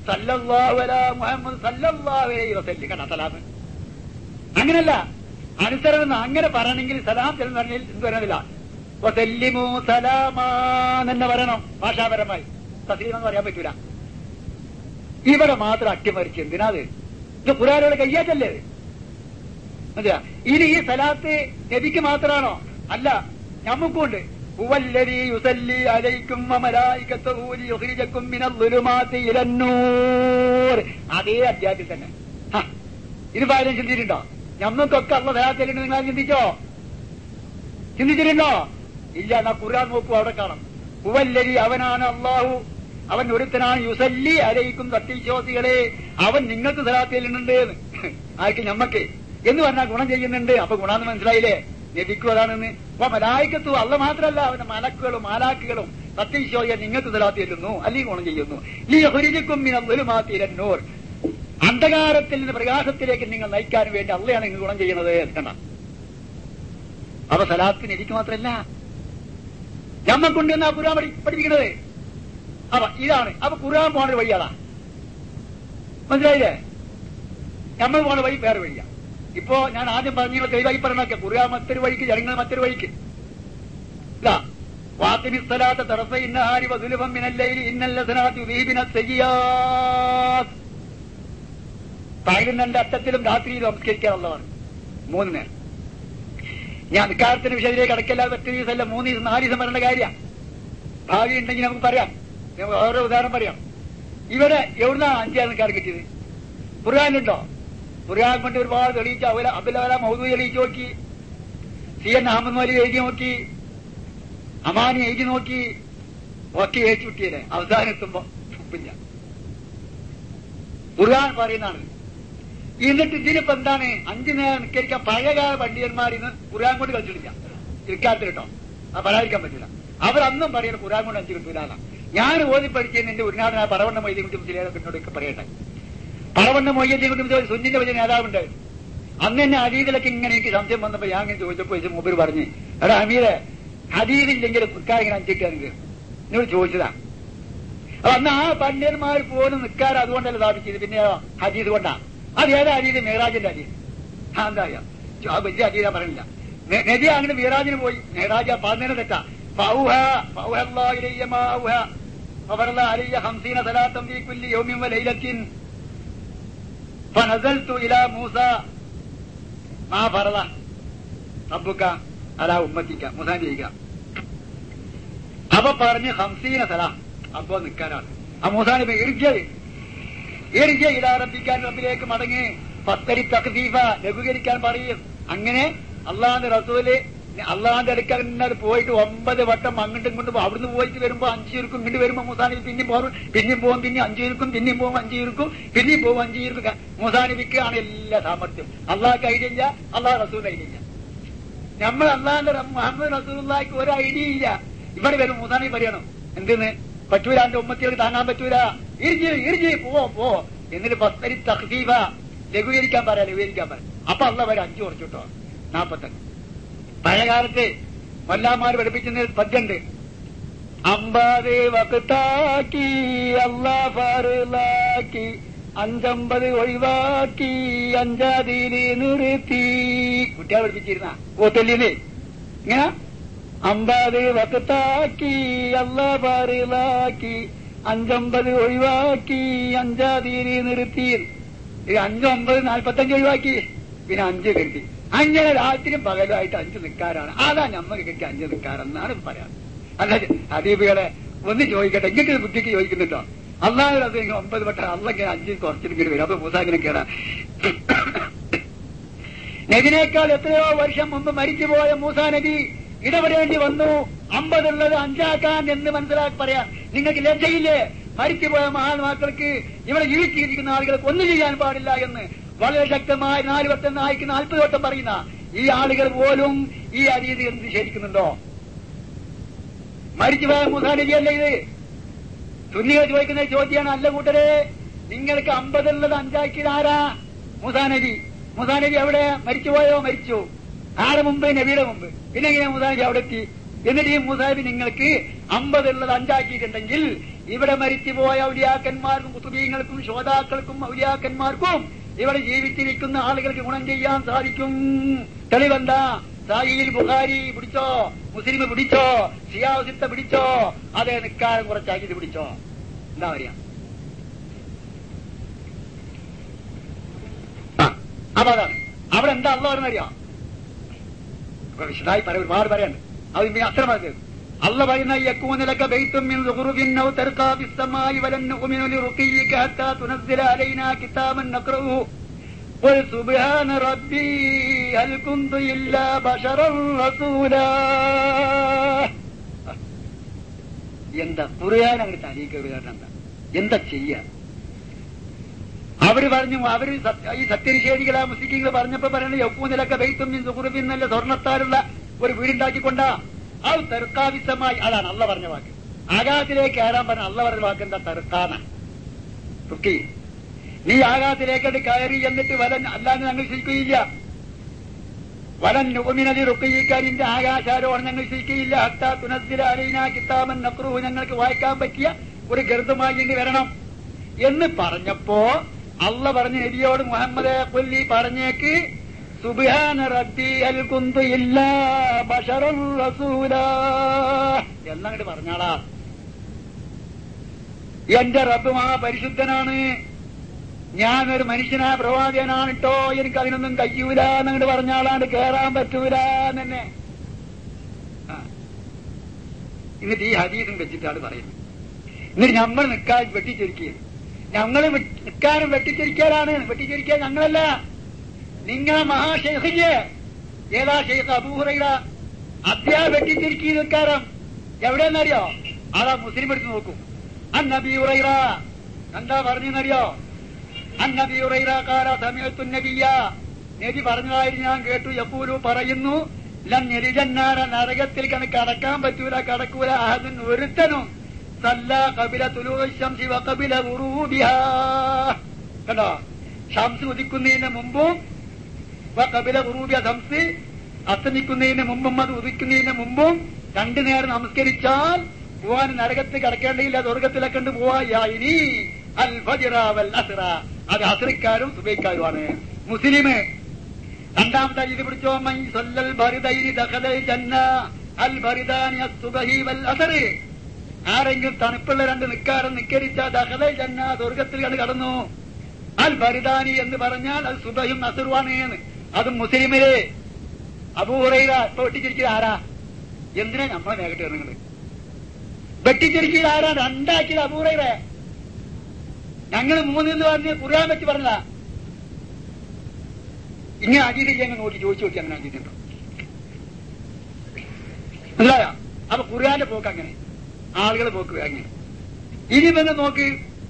സല്ലല്ലാഹു അലാ മുഹമ്മദ് സല്ലല്ലാഹു അലൈഹി വസല്ലം കണ്ട സലാം അങ്ങനല്ല അനുസരണം എന്ന് അങ്ങനെ പറയണമെങ്കിൽ സലാം ചെന്ന് പറഞ്ഞാൽ എന്ത് പറയുന്നില്ല വസല്ലിമു സലാമാൻ എന്ന് പറയണം ഭാഷാപരമായി തസ്ലീം എന്ന് പറയാൻ പറ്റൂല ഇവിടെ മാത്രം അട്ടിമറിച്ച് എന്തിനാത് ഇത് ഖുറാനോട് കയ്യേറ്റല്ലേ ഇത്? മനസ്സിലാ? ഇനി ഈ സലാത്ത് നബിക്ക് മാത്രമാണോ അല്ല നമുക്കുണ്ട് ഹുവല്ലദീ യുസല്ലി അലൈക്കും വമലായികത്തുഹു ലിയുഖ്രിജക്കും മിനൽ ളുലുമാതി ഇലന്നൂർ അതേ അധ്യായത്തിൽ തന്നെ ഹ, ഇത് പാരം ചിന്തിച്ചിട്ടുണ്ടോ ഞമ്മക്കൊക്കെ അള്ള സലാത്തിലുണ്ട് നിങ്ങൾ ചിന്തിച്ചോ ചിന്തിച്ചിട്ടുണ്ടോ ഇല്ല എന്നാ ഖുർആൻ നോക്കൂ അവിടെ കാണാം ഹുവല്ലരി അവനാണ് അള്ളാഹു അവൻ ഒരുത്തനാണ് യുസല്ലി അലയിക്കും സത്യവിശ്വാസികളെ അവൻ നിങ്ങൾക്ക് സലാത്തിലുണ്ട് ആർക്ക് ഞമ്മക്ക് എന്ന് പറഞ്ഞാൽ ഗുണം ചെയ്യുന്നുണ്ട് അപ്പൊ ഗുണമെന്ന് മനസ്സിലായില്ലേ നബിക്കും അതാണെന്ന് അപ്പൊ മലായിക്കത്തു അല്ല മാത്രമല്ല അവന്റെ മലക്കുകളും മാലാക്കുകളും സത്യവിശ്വാസികൾ നിങ്ങൾക്ക് സലാത്തി ചെല്ലുന്നു അല്ലെങ്കിൽ ഗുണം ചെയ്യുന്നു ഈ ഹുരിജിക്കും മാത്തിരന്നൂർ അന്ധകാരത്തിൽ നിന്ന് പ്രകാശത്തിലേക്ക് നിങ്ങൾ നയിക്കാൻ വേണ്ടി അള്ളയാണ് നിങ്ങൾ ഗുണം ചെയ്യുന്നത് കണ്ട അപ്പൊ സലാത്തിന് എനിക്ക് മാത്രമല്ല ഞമ്മക്കുണ്ട് എന്നാ ഖുർആൻ പഠി- പഠിപ്പിക്കുന്നത് അപ്പൊ ഇതാണ് അപ്പൊ ഖുർആൻ പോണ വഴി അതാ മനസ്സിലായില്ലേ നമ്മൾ പോണ വഴി വേറെ വഴിയാ ഇപ്പോ ഞാൻ ആദ്യം പറഞ്ഞ തെളിവായി പറഞ്ഞൊക്കെ ഖുർആൻ മറ്റൊരു വഴിക്ക് ജനങ്ങൾ മറ്റൊരു വഴിക്ക് ഇല്ല വാത്തിനി സ്ഥലാത്ത തടസ്സ ഇന്നഹാരി വസുലഭം മിനല്ലൈലി ഇന്നല്ലസനാത്തി ഉദീപിന സയ്യാത്ത് പകലും രണ്ട് അറ്റത്തിലും രാത്രിയിലും നമസ്കരിക്കാറുള്ളതാണ് മൂന്ന് നേരം ഞാൻ നിക്കാരത്തിന്റെ വിഷയത്തിലേക്ക് കടക്കല്ലാതെ ഒറ്റ ദിവസമല്ല മൂന്ന് ദിവസം നാല് ദിവസം വരേണ്ട കാര്യമാണ് ഭാവി ഉണ്ടെങ്കിൽ നമുക്ക് പറയാം ഞാൻ ഓരോ ഉദാഹരണം പറയാം ഇവിടെ എവിടുന്നാണ് അഞ്ചാം നിൽക്കാർ കിട്ടിയത് ഖുർആാനുണ്ടോ ഖുർആൻ കൊണ്ട് ഒരുപാട് തെളിയിച്ച അവല അബുലവല മൗദൂ തെളിയിച്ച് നോക്കി സി എൻ അഹമ്മദ് മോലി എഴുതി നോക്കി അമാനി എഴുതി നോക്കി ഒക്കെ ഏച്ചു കിട്ടിയല്ലേ അവസാനം എത്തുമ്പോ തുപ്പില്ല ഖുർആൻ പറയുന്നതാണ് എന്നിട്ട് ഇതിനിപ്പോ എന്താണ് അഞ്ചു നേരം നിൽക്കരിക്കാൻ പഴയകാല പണ്ഡിതന്മാർ ഇന്ന് ഖുർആൻ കൊണ്ട് കളിച്ചിട്ടില്ല ഇരിക്കാത്ത കേട്ടോ ആ പറയാതിരിക്കാൻ പറ്റില്ല അവരന്നും പറയുന്നത് ഖുർആൻ കൊണ്ട് അഞ്ച് കിട്ടൂല ഞാൻ ഓതി പഠിച്ചത് എന്റെ ഉരുനാടന പറവണ്ണ മൊയ്തി കുട്ടി മുസ്ലിം എന്നോടൊക്കെ പറയട്ടെ പറവണ്ണ മൊയ്യത്തെ കുട്ടി സുന്നിന്റെ വലിയ നേതാവുണ്ട് അന്ന് തന്നെ അരീതിലൊക്കെ ഇങ്ങനെ എനിക്ക് സംശയം വന്നപ്പോ ഞാൻ ഇങ്ങനെ ചോദിച്ചപ്പോ ചോദിച്ച മൂപ്പര് പറഞ്ഞ് എടാ അമീരെ അരീതില്ലെങ്കിൽ നിൽക്കാൻ ഇങ്ങനെ അഞ്ചിട്ട് എനിക്ക് എന്നോട് ചോദിച്ചതാ അപ്പൊ അന്ന് ആ പണ്ഡിതന്മാർ പോലും നിൽക്കാറ് അതുകൊണ്ടല്ല സ്ഥാപിച്ചത് പിന്നെ ഹദീസ് കൊണ്ടാ അത് ഏതാ അരീത് മേറാജിന്റെ അരീത് ആ എന്താ അറിയാം ആ വലിയ അരീത പറയണില്ല നെ- നബി അങ്ങനെ മീറാജിന് പോയി മേറാജ് പറഞ്ഞതിന് തെറ്റാ ഫൗഹ ഫൗഹ അല്ലാഹു ഇലയ്യ മാ ഔഹ ഫഫറള അലയ്യ ഖംസീന സലാത്തൻ ഫീ കുല്ലി യൗമിൻ വലൈലത്തിൻ ഫനസൽതു ഇലാ മൂസ മാ ഫറള റബ്ബുക അലാ ഉമ്മത്തിക്ക മൂസാൻ ചെയ്യുക അപ്പൊ പറഞ്ഞ് ഹംസീന സല അപ്പൊ നിൽക്കാനാണ് ആ മൂസാനി ഇറിജത് ഇറിജ ഇതാരംഭിക്കാൻ റബ്ബിലേക്ക് മടങ്ങി പത്തരി തഖദീഫ ലഘൂകരിക്കാൻ പറയും അങ്ങനെ അള്ളാന്റെ റസൂല് അള്ളാന്റെ അടുക്കൽ തന്നെ പോയിട്ട് ഒമ്പത് വട്ടം അങ്ങോട്ടും ഇങ്ങോട്ടും പോകും. അവിടുന്ന് പോയിട്ട് വരുമ്പോ അഞ്ചു ഇരിക്കും ഇങ്ങോട്ട് വരുമ്പോ മൂസാനബി പിന്നെയും പോകും പിന്നെയും പോകും പിന്നെ അഞ്ചു ഇരിക്കും പിന്നെയും പോകും അഞ്ചു ഇരിക്കും പിന്നെയും പോകും അഞ്ചു ഇരിക്കും മൂസാനബിക്കാണ് എല്ലാ സാമർത്ഥ്യം അള്ളാഹ് ഐഡിയ ഇല്ല അള്ളാഹ് റസൂൽ ഐഡിയ ഇല്ല നമ്മൾ അള്ളാന്റെ മുഹമ്മദ് റസൂലുള്ളാഹിക്ക് ഒരു ഐഡിയ ഇല്ല ഇവിടെ വരും മൂസാനി പറയണം എന്തെന്ന് പറ്റൂല എന്റെ ഉമ്മത്തികൾക്ക് താങ്ങാൻ പറ്റൂല ഇരിജി ഇരിജി പോ പോ എന്നിട്ട് പത്തരി തഖ്ദീഫ ലഘൂകരിക്കാൻ പറയാം ലഘൂകരിക്കാൻ പറയാം അപ്പൊ അള്ള വരെ അഞ്ചു കുറച്ചിട്ടോ നാപ്പത്തഞ്ച് പഴയകാലത്ത് വല്ലാമാർ പഠിപ്പിക്കുന്ന ഒരു പദ്യണ്ട് അമ്പത് വക്താക്കി അള്ളാ ഫാറുലാക്കി അഞ്ചമ്പത് ഒഴിവാക്കി അഞ്ചാതിരി നിർത്തി കുട്ടികളെ പഠിപ്പിച്ചിരുന്ന ഓത്തല്ലിന്ന് ഇങ്ങനെ അമ്പത് വക്താക്കി അള്ളാ ഫാറുലാക്കി അഞ്ചമ്പത് ഒഴിവാക്കി അഞ്ചാതിരി നിർത്തി ഈ അഞ്ച് ഒമ്പത് നാൽപ്പത്തഞ്ച് ഒഴിവാക്കി പിന്നെ അഞ്ച് കരുതി അങ്ങനെ രാത്രിയും പകലുമായിട്ട് അഞ്ച് നിൽക്കാറാണ് അതാ നമ്മക്ക് കിട്ടിയ അഞ്ച് നിൽക്കാറെന്നാണ് പറയാറ് അല്ല ഹബീബുകളെ ഒന്ന് ചോദിക്കട്ടെ ഇങ്ങനത്തെ ഒരു ബുദ്ധിക്ക് ചോദിക്കുന്നുണ്ടോ അള്ളാഹു അത് ഇങ്ങനെ ഒമ്പത് വട്ടം അള്ളങ്ങനെ അഞ്ച് കുറച്ചിട്ട് വരും അപ്പൊ മൂസാക്കിനെ കേടാ നബിനേക്കാൾ എത്രയോ വർഷം മുമ്പ് മരിച്ചുപോയ മൂസാ നബി ഇടപെടേണ്ടി വന്നു അമ്പതുള്ളത് അഞ്ചാക്കാൻ എന്ന് മനസ്സിലാക്കി പറയാം നിങ്ങൾക്ക് ലജ്ജയില്ലേ മരിച്ചുപോയ മഹാത്മാക്കൾക്ക് ഇവിടെ ജീവിച്ചിരിക്കുന്ന ആളുകൾക്ക് ഒന്നും ചെയ്യാൻ പാടില്ല എന്ന് വളരെ ശക്തമായി നാല് വട്ടം നായിക്ക് നാൽപ്പത് വട്ടം പറയുന്ന ഈ ആളുകൾ പോലും ഈ അരീതി എന്ത് ശരിക്കുന്നുണ്ടോ മരിച്ചുപോയ മൂസാ നബിയല്ല ഇത് സുന്നികൾ ചോദിക്കുന്ന ചോദ്യമാണ് അല്ല കൂട്ടരെ നിങ്ങൾക്ക് അമ്പതുള്ളത് അഞ്ചാക്കിയത് ആരാ മൂസാ നബി മൂസാ നബി അവിടെ മരിച്ചുപോയോ മരിച്ചു ആരുടെ മുമ്പ് നബിയുടെ മുമ്പ് പിന്നെ എങ്ങനെ മൂസാ നബി അവിടെ എത്തി എന്നിട്ട് ഈ മുസാഹിബ് നിങ്ങൾക്ക് അമ്പത് ഉള്ളത് അഞ്ചാക്കിയിട്ടുണ്ടെങ്കിൽ ഇവിടെ മരിച്ചുപോയ ഔലിയാക്കന്മാർക്കും കുത്തുബീങ്ങൾക്കും ശ്രോതാക്കൾക്കും ഔലിയാക്കന്മാർക്കും ഇവിടെ ജീവിച്ചിരിക്കുന്ന ആളുകൾക്ക് ഗുണം ചെയ്യാൻ സാധിക്കും തെളിവെന്താ സാഹിൽ ബുഖാരി പിടിച്ചോ മുസ്ലിം പിടിച്ചോ സിയാസിത്ത പിടിച്ചോ അതെ നിക്കാരം കുറച്ചാക്കിയിട്ട് പിടിച്ചോ എന്താ പറയാ ആ, അപ്പൊ അതാണ് അവിടെ എന്താ അള്ള പറഞ്ഞറിയാം അപ്പൊ വിശദമായി പറയാം ഒരുപാട് പറയാണ്ട് അത് ഇനി അത്ര മതി അള്ള പറയുന്ന യക്കൂനിലൊക്കെ ബൈത്തും മിൻ സുഖുറുഫിൻ ഔ തർക്കാ ഫിസ്സമായി വലൻ നുഅ്മിനു ലിറുഖിയ്യിക ഹത്താ തുനസ്സില അലൈനാ കിതാബൻ നഖ്റഉഹു قل سبحان ربي هل كنت إلا بشرا رسولا എന്താ ഖുർആൻ അങ്ങോട്ട് തലീക്ക് കാരണം എന്താ എന്താ ചെയ്യാ അവര് പറഞ്ഞു അവര് സത്യ- ഈ സത്യനിഷേധികളാ മുസ്ലിങ്ങൾ പറഞ്ഞപ്പോ പറയുന്നത് യൗക്കൂനിലൊക്കെ ബൈത്തും മിൻ സുഖുറുഫിൻ നല്ല സ്വർണ്ണത്താലുള്ള ഒരു വീടുണ്ടാക്കിക്കൊണ്ടാ അത് തെർക്കാവിസമായി അതാണ് അള്ള പറഞ്ഞ വാക്ക് ആകാശത്തിലേക്ക് കയറാൻ പറഞ്ഞ അള്ള പറഞ്ഞ വാക്ക് എന്താ തെർക്കാന റുക്കി നീ ആകാശത്തിലേക്കത് കയറി എന്നിട്ട് വലൻ അല്ലാതെ ഞങ്ങൾ വിശ്വസിക്കുകയില്ല വലൻ നുമിനലി റുക്കയിക്കാൻ നിന്റെ ആകാശാരോഹണം ഞങ്ങൾ വിശ്വസിക്കുകയില്ല ഹത്താ തുനസ്സില അലൈന കിതാബൻ നക്രുഹു ഞങ്ങൾക്ക് വായിക്കാൻ പറ്റിയ ഒരു ഗർഭമായി ഇങ്ങ് വരണം എന്ന് പറഞ്ഞപ്പോ അള്ള പറഞ്ഞ നബിയോട് മുഹമ്മദ് കൊല്ലി പറഞ്ഞേക്ക് സുബാന റബ്ബി അൽ കുന്തു ഇല്ല ബഷറുൻ റസൂല എന്നങ്ങോട്ട് പറഞ്ഞാളാ എന്റെ റബ്ബ് മഹാപരിശുദ്ധനാണ് ഞാനൊരു മനുഷ്യനായ പ്രവാചകനാണ് കേട്ടോ എനിക്ക് അതിനൊന്നും കഴിയൂല എന്നങ്ങോട്ട് പറഞ്ഞാളാണ്ട് കേറാൻ പറ്റൂല തന്നെ ആ. എന്നിട്ട് ഈ ഹദീസും വെച്ചിട്ടാണ് പറയുന്നത് എന്നിട്ട് നമ്മൾ നിൽക്കാൻ വെട്ടിച്ചിരിക്കുകയും ഞങ്ങൾ നിൽക്കാനും വെട്ടിച്ചിരിക്കാനാണ് വെട്ടിച്ചിരിക്കാൻ ഞങ്ങളല്ല നിങ്ങളെ മഹാഷെയ്ഖില് ഏതാ ഷെയ്ഖ് അബൂഹുറൈറ അദ്ദേഹം വെട്ടിച്ചിരിക്കുക നിൽക്കാരം എവിടെയെന്നറിയോ അതാ മുസ്ലിം എടുത്ത് നോക്കും അന്നബി ഉറൈറ എന്താ പറഞ്ഞെന്നറിയോ അന്നബി ഉറൈറ കാല സമയത്തു നബിയ നബി പറഞ്ഞതായിരുന്നു ഞാൻ കേട്ടു യപ്പൂലു പറയുന്നു ലൻ എരിജന്നാര നരകത്തിൽ കണക്ക് കടക്കാൻ പറ്റൂല കടക്കൂല അഹദൻ ഒരുത്തനും സല്ല കപില തുലൂശംസി വകപില ഉറൂബിഹ കണ്ടോ ഷംസ് ഉദിക്കുന്നതിന് മുമ്പും കപില ഉറൂബിയ ശംസ് അസ്തമിക്കുന്നതിന് മുമ്പും അത് ഉദിക്കുന്നതിന് മുമ്പും രണ്ടു നേരം നമസ്കരിച്ചാൽ പോവാൻ നരകത്തിൽ കിടക്കേണ്ടയില്ല സ്വർഗത്തിലൊക്കെ ഉണ്ട് പോവാ യാ ഇനി അൽ ഫജിറ വൽ അസ്റ അത് അസ്രിക്കാരും സുബൈക്കാരുമാണ് മുസ്ലിമ് രണ്ടാമത്തെ ഇത് പിടിച്ചോ മൈ സല്ലൽ ബറിദൈനി ദഖലൽ ജന്ന അൽ ബറിദാനി അസ്സുബഹി വൽ അസറ് ആരെങ്കിലും തണുപ്പുള്ള രണ്ട് നിക്കാരം നിക്കരിച്ച ദഖലൽ ജന്ന സ്വർഗത്തിൽ കണ്ട് കടന്നു അൽ ബറിദാനി എന്ന് പറഞ്ഞാൽ അത് സുബഹിയും അസുറുവാണ് എന്ന് അതും മുസ്ലിമില് അബൂഹുറൈറ ഇപ്പൊ വെട്ടിച്ചിരിക്കുക ആരാ എന്തിനാ നമ്മളെ മേഘട്ട് നിങ്ങള് വെട്ടിച്ചിരിക്കുക ആരാ രണ്ടാക്കിയത് അബൂഹുറൈറ ഞങ്ങൾ മൂന്നെന്ന് പറഞ്ഞ് ഖുർആൻ വെച്ച് പറഞ്ഞതാ ഇങ്ങനെ അജീതിക്ക് അങ്ങ് നോക്കി ചോദിച്ചു നോക്കി അങ്ങനെ അജീതുണ്ടോ മനസ്സിലായോ അപ്പൊ ഖുർആന്റെ പോക്ക് അങ്ങനെ ആളുകൾ പോക്ക് അങ്ങനെ ഇനി പിന്നെ നോക്ക്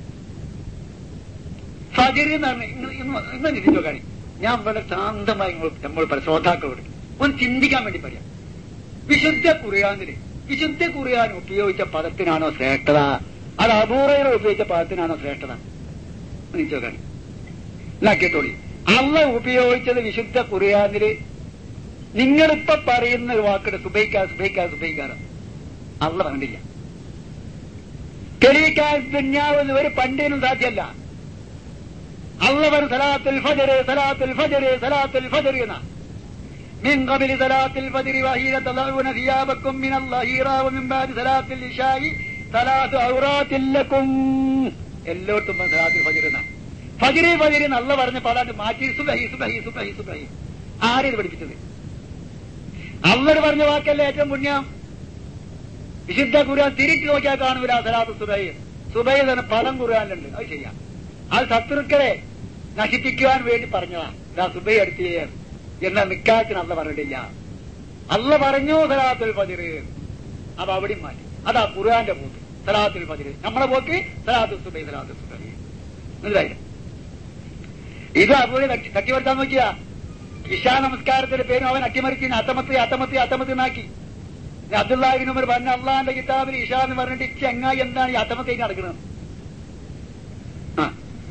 ഫജർ എന്ന് പറഞ്ഞ ഇന്ന് ഇന്ന് ഇന്ന് ചിന്തിച്ചു നോക്കാണി ഞാൻ വളരെ ശാന്തമായി നിങ്ങൾ നമ്മൾ പറ- ശ്രോതാക്കളോട് ഒന്ന് ചിന്തിക്കാൻ വേണ്ടി പറയാം വിശുദ്ധ കുറിയാനില് വിശുദ്ധ കുറിയാൻ ഉപയോഗിച്ച പദത്തിനാണോ ശ്രേഷ്ഠത അത് അപൂർവയിൽ ഉപയോഗിച്ച പദത്തിനാണോ ശ്രേഷ്ഠത ഒന്ന് ചിന്തിച്ചു നോക്കാണി എന്നാ കേട്ടോളി അള്ള ഉപയോഗിച്ചത് വിശുദ്ധ കുറിയാനില് നിങ്ങളിപ്പോ പറയുന്ന ഒരു വാക്കുണ്ട് സുബൈക്കാ സുബൈക്കാ സുബൈക്കാറ് അള്ള പറഞ്ഞില്ല തെളിയിക്കാൻ ദുന്യാവെന്ന് ഒരു പണ്ടിനും സാധ്യമല്ല അള്ള പറഞ്ഞു സലാത്തുൽ ഫജർ സലാത്തുൽ ഫജർ സലാത്തുൽ ഫജർ എന്ന من قبل صلاة الفجر وحين تضعون ثيابكم من الظهيرة ومن بعد صلاة العشاء ثلاث عورات لكم എല്ലായിടത്തും സലാത്തുൽ ഫജർ എന്നാ ഫജരി ഫജരി നല്ല പറഞ്ഞ പാടാണ്ട് മാറ്റി സുബഹി സുബഹി സുബഹി സുബഹി ആരെയത് പഠിപ്പിച്ചത് അള്ളര് പറഞ്ഞ വാക്കല്ലേ ഏറ്റവും പുണ്യം വിശുദ്ധ ഖുർആൻ തിരിച്ചു നോക്കിയാൽ കാണൂല സലാത്ത് സുബൈ സുബൈ തന്നെ പദം ഖുർആനിലുണ്ട് അത് ശരിയാ അത് ശത്രുക്കളെ നശിപ്പിക്കുവാൻ വേണ്ടി പറഞ്ഞതാ ഇതാ സുബൈ അടുത്തേ എന്നാൽ നിക്കാത്തിന് അല്ല പറഞ്ഞിട്ടില്ല അല്ല പറഞ്ഞു സലാത്തുൽ ഫജിർ അപ്പൊ അവിടെയും മാറ്റി അതാ ഖുർആന്റെ പോക്ക് സലാത്തുൽ ഫജിർ നമ്മളെ പോക്ക് സലാത്തുൽ സുബൈ സലാത്തുൽ സുബൈ മനസ്സിലായില്ലേ ഇത് അതുപോലെ തട്ടിവർത്താൻ നോക്കിയാ ഇഷാ നമസ്കാരത്തിന്റെ പേരും അവൻ അട്ടിമറിച്ച് അത്തമത്ത് അത്തമത്ത് അത്തമത്ത് നാക്കി അബ്ദുല്ലാഹിനുമർ പറഞ്ഞ അള്ളാന്റെ കിതാബിൽ ഇഷ എന്ന് പറഞ്ഞിട്ട് ചെങ്ങായി എന്താണ് ഈ അത്തമത്തേക്ക് നടക്കുന്നത് ആ.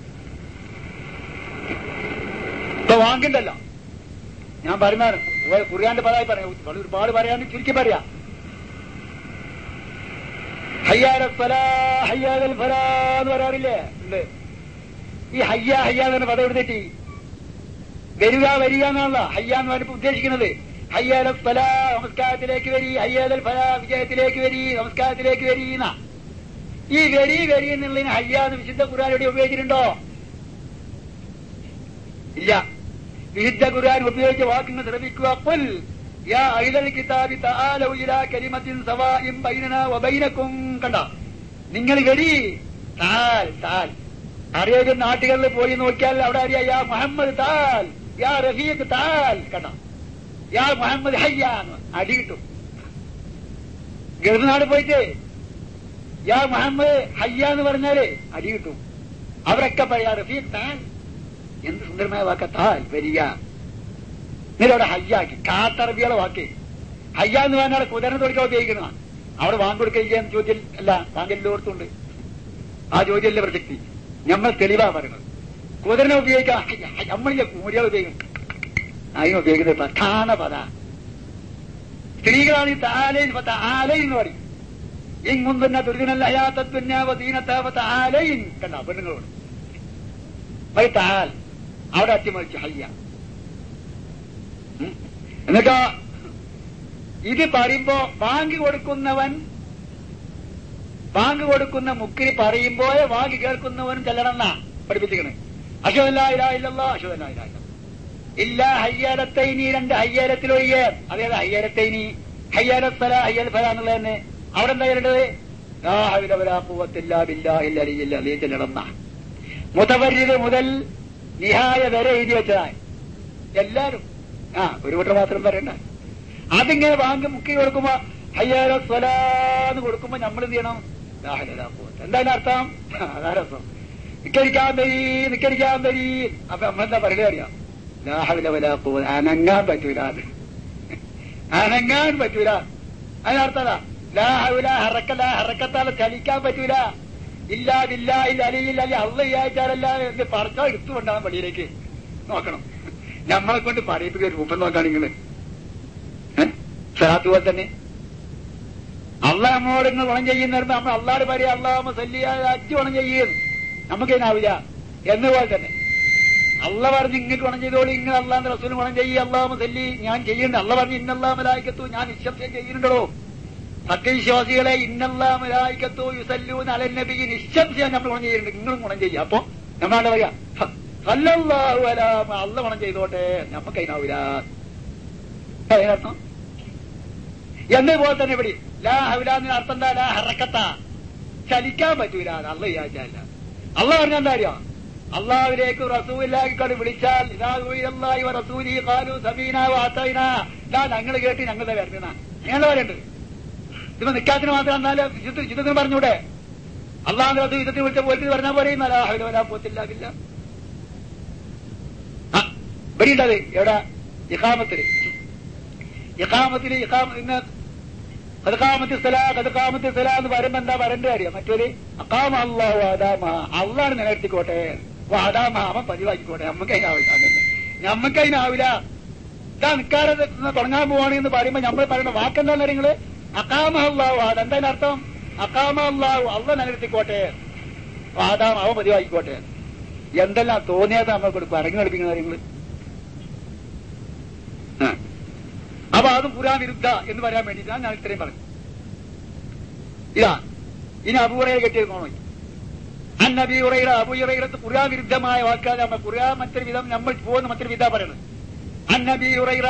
ഇപ്പൊ വാങ്ങിണ്ടല്ലോ ഞാൻ പറഞ്ഞാണ് ഖുർആാന്റെ പതായി പറയാം ഒരുപാട് പറയാന്ന് ചുരുക്കി പറയാം ഹയ്യാല ഫലാ ഹയ്യാൽ ഫലാ എന്ന് പറയാറില്ലേ ഉണ്ട് ഈ ഹയ്യ ഹയ്യ എന്ന് പറഞ്ഞ പദം എവിടെ തെറ്റി വരിക വരിക എന്നാണല്ലോ ഹയ്യ എന്ന് പറഞ്ഞപ്പോൾ ഉദ്ദേശിക്കുന്നത് ഹയ്യാല ഫലാ നമസ്കാരത്തിലേക്ക് വരി ഹയ്യാൽ ഫലാ വിജയത്തിലേക്ക് വരി നമസ്കാരത്തിലേക്ക് വരി എന്നാ ഈ വരി വരി എന്നുള്ളതിന് ഹയ്യ എന്ന് വിശുദ്ധ ഖുർആൻ എവിടെ ഉപയോഗിച്ചിട്ടുണ്ടോ ഇല്ല വിശുദ്ധ ഖുർആൻ ഉപയോഗിച്ച വാക്കുകൾ ശ്രമിക്കുക പുൽ യാ അഹിലൽ കിതാബി തആലൗ ഇലാ കലിമത്തിൻ സവാഇൻ ബൈനനാ വബൈനക്കും കണ്ട നിങ്ങൾ വരി താൽ താൽ അറേബ്യൻ നാട്ടുകളിൽ പോയി നോക്കിയാൽ അവിടെ അറിയാം യാ മുഹമ്മദ് താൽ യാ റഫീഖ് താൽ കണ്ട യാ മുഹമ്മദ് ഹയ്യ എന്ന് അടി കിട്ടും ഗൾഫ് നാട് പോയിട്ട് യാ മുഹമ്മദ് ഹയ്യ എന്ന് പറഞ്ഞാല് അടി കിട്ടും അവരൊക്കെ പറയാ റഫീഖ് താൽ എന്ത് സുന്ദരമായ വാക്ക താൽ വരിക എന്നിട്ടവിടെ ഹയ്യാക്കി കാത്തറബിയുടെ വാക്ക് ഹയ്യ എന്ന് പറഞ്ഞാൽ കുതിരനെ തൊടിക്കാൻ ഉപയോഗിക്കുന്നതാണ് അവിടെ വാങ്ങിക്കൊടുക്കുക ചോദ്യം അല്ല വാങ്കല്ലോർത്തുണ്ട് ആ ചോദ്യമല്ലേ പ്രസക്തി നമ്മൾ തെളിവാ പറയുന്നത് കുതിരനെ ഉപയോഗിക്കാം നമ്മളില്ല കൂരിയാൾ ഉപയോഗിക്കും അതിന് ഉപയോഗിക്കുന്നത് പ്രധാന പദ സ്ത്രീകളാണ് ഈ താലയിൽ ആലയിൽ എന്ന് പറയും ഇങ്ങുന്ന ദുരിതനല്ല ഹയാത്തീനത്താവത്ത ആലയിൻ കണ്ട പെണ്ണുങ്ങളോട് വൈ താൽ അവിടെ അട്ടിമറിച്ചു ഹയ്യ ഉം. എന്നിട്ടോ ഇത് പറയുമ്പോ ബാങ്ക് കൊടുക്കുന്നവൻ ബാങ്ക് കൊടുക്കുന്ന മുക്കിന് പറയുമ്പോൾ വാങ്ങി കേൾക്കുന്നവനും ചെല്ലണമെന്നാ പഠിപ്പിച്ചിരിക്കണേ അശോല്ല ഇല്ല ഇല്ലല്ലോ അശോല്ല ഇല്ല ഇല്ല ഇല്ല ഹയ്യാരത്തൈനി രണ്ട് ഹയ്യാരത്തിലൊഴികെ അതേതാ ഹയ്യാരത്തൈനി ഹയ്യാരത്തല ഹയ്യൽ ഫല എന്നുള്ളത് തന്നെ അവിടെ എന്താ ചെയ്യേണ്ടത് ലാ ഹൗല വലാ ഖുവ്വത്ത ഇല്ലാ ബില്ലാഹിൽ അലിയിൽ അലീ ചെല്ലണമെന്നാ മുതവരിത് മുതൽ നിഹായ വരെ എഴുതി വെച്ചതാണ് എല്ലാരും ആ ഒരു കൂട്ടർ മാത്രം പറയണ്ട അതിങ്ങനെ വാങ്ങി മുക്കി കൊടുക്കുമ്പോ ഹയ്യാര സ്വലാന്ന് കൊടുക്കുമ്പോ നമ്മൾ എന്ത് ചെയ്യണം ലാ ഹൗല വലാ ഖുവ്വത്ത. എന്താ അതിന്റെ അർത്ഥം അതാ രസം നിക്കരിക്കാൻ വരി നിക്കരിക്കാൻ വരി അപ്പൊ നമ്മളെന്താ പറയുന്നത് അറിയാം ലാ ഹൗല വലാ ഖുവ്വത്ത. അനങ്ങാൻ പറ്റൂല അത് അനങ്ങാൻ പറ്റൂല അതിനർത്ഥതാ ലാ ഹൗല ഹറക്കല ഹറക്കത്താല ചലിക്കാൻ പറ്റൂല ഇല്ല ഇല്ല ഇല്ല അലിയില്ല അലി അള്ള വിചാരിച്ചാലല്ല എന്ന് പറഞ്ഞാൽ എടുത്തുകൊണ്ടാണ് പള്ളിയിലേക്ക് നോക്കണം നമ്മളെ കൊണ്ട് പറയിപ്പിക്കുക ഒരു മുപ്പം നോക്കാൻ നിങ്ങള് സലാത്ത് പോലെ തന്നെ അള്ള നമ്മോട് ഇന്ന് ഗുണം ചെയ്യുന്ന നമ്മൾ അള്ളാട് പറയാ അള്ളാഹ് സല്ലിയ അജ്ജ് ഗുണം ചെയ്യും നമുക്ക് ഇതിനാവില്ല എന്നുപോലെ തന്നെ അള്ള പറഞ്ഞ് ഇങ്ങോട്ട് ഗുണം ചെയ്തോളി ഇങ്ങനെ അള്ളാന്റെ റസൂൽ ഗുണം ചെയ്യ അള്ളാഹ് സല്ലി ഞാൻ ചെയ്യുന്നുണ്ട് അള്ള പറഞ്ഞ് ഇന്നല്ലാ മലായിക്കത്തു ഞാൻ നിശബ്ദം ചെയ്യുന്നുണ്ടോ സത്യവിശ്വാസികളെ ഇന്നല്ലാ മലായിക്കത്തു യുസല്ലൂൻ അലനബി നിശബ്ദം നമ്മൾ ഗുണം ചെയ്യുന്നുണ്ട് നിങ്ങളും ഗുണം ചെയ്യുക അപ്പൊ നമ്മളാണ്ട് പറയാ സല്ലല്ലാഹു അലാ അള്ള ഗുണം ചെയ്തോട്ടെ നമുക്ക് അതിനാവില്ല അതിനർത്ഥം എന്നതുപോലെ തന്നെ ഇവിടെ ലാ ഹൗലാന്ന് അർത്ഥം എന്താ ലാ ഹറക്കത്ത ചലിക്കാൻ പറ്റൂല അള്ള വിചാരിച്ചല്ല അള്ള പറഞ്ഞ എന്താ അറിയോ അള്ളാഹുലേക്ക് റസൂലാക്കിക്കൊണ്ട് വിളിച്ചാൽ ഇതാ ദുഇലല്ലാഹി വ റസൂലി ഖാലു സബീന വ അതൈന ലാ ഞങ്ങൾ കേട്ട് ഞങ്ങളുടെ വരുന്ന ഞങ്ങൾ പറയണ്ടത് ഇപ്പൊ നിക്കാത്തിന് മാത്രം എന്നാല് യുദ്ധത്തിന് പറഞ്ഞൂടെ അള്ളാഹു അത് യുദ്ധത്തിന് വിളിച്ച പോലീസ് പറഞ്ഞാൽ പോരെയും ലാ ഹൗല വലാ ഖുവത്ത ബില്ലാ ആ ഇവിടെ ഉണ്ടത് എവിടെ ഇഖാമത്തില് ഇഖാമത്തില് ഇഖാമ ഇന്ന് കതുക്കാമത്തി സ്ഥല കതുക്കാമത്തി സ്ഥല എന്ന് പറയുമ്പോ എന്താ പറയേണ്ട കാര്യം മറ്റൊരു അക്കാമ അള്ളാഹു ആദാമ അള്ളാണ് നിലനിർത്തിക്കോട്ടെ വാദാമ അവൻ പതിവാക്കിക്കോട്ടെ നമുക്ക് അതിനാവില്ല നമുക്ക് അതിനാവില്ല ഇതാ നിക്കാരെ തുടങ്ങാൻ പോവാണ് എന്ന് പറയുമ്പോ നമ്മൾ പറയുന്ന വാക്കെന്താന്ന് നിങ്ങള് അക്കാമ അള്ളാഹു ആദ എന്താ അതിന്റെ അർത്ഥം അക്കാമ അള്ളാഹു അള്ള നിലനിർത്തിക്കോട്ടെ വാദാമ അവൻ പതിവാക്കിക്കോട്ടെ എന്തെല്ലാം തോന്നിയത് നമ്മൾ കൊടുക്കും അടങ്ങി നടപ്പിക്കുന്ന കാര്യങ്ങള് ആ അപ്പൊ അത് പുരാവിരുദ്ധ എന്ന് പറയാൻ വേണ്ടിയിട്ടാണ് ഞാൻ ഇത്രയും പറഞ്ഞു ഇതാ ഇനി അബൂറയെ കെട്ടിയെടുക്കണോ അന്നബി ഉറയിറ അബുറയിറത്ത് പുരാവിരുദ്ധമായ വാക്കാൽ നമ്മൾ പുരാ മറ്റൊരു വിധം നമ്മൾ പോകുന്ന മറ്റൊരു വിധ പറയുന്നത് അന്നബി ഉറയിറ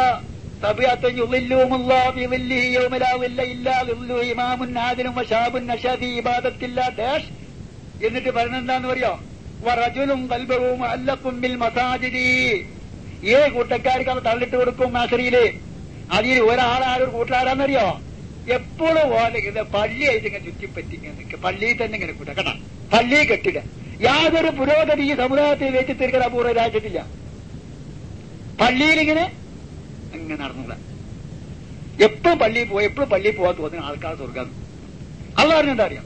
എന്നിട്ട് പറയുന്നത് എന്താന്ന് പറയോ റജുലും കൽബവും അല്ലക്കും ബിൽ മസാജിദി ഏ കൂട്ടക്കാർക്ക് അത് തള്ളിട്ട് കൊടുക്കും മാസറിയില് അതിൽ ഒരാളാരും കൂട്ടുകാരാന്നറിയോ എപ്പോഴും പോലെ ഇത് പള്ളിയായിട്ട് ഇങ്ങനെ ചുറ്റിപ്പറ്റി ഇങ്ങനെ നിൽക്കുക പള്ളിയിൽ തന്നെ ഇങ്ങനെ കൂട്ട കേട്ടാ പള്ളി കെട്ടില്ല യാതൊരു പുരോഗതി ഈ സമുദായത്തിൽ വെച്ച് തീർക്കാൻ അപൂർവ രാജ്യത്തില്ല പള്ളിയിലിങ്ങനെ ഇങ്ങനെ നടന്നുകൂടാ എപ്പോഴും പള്ളിയിൽ പോയി എപ്പോഴും പള്ളിയിൽ പോകാൻ തോന്നുന്ന ആൾക്കാർ സ്വർഗം അള്ള പറഞ്ഞെന്താ അറിയാം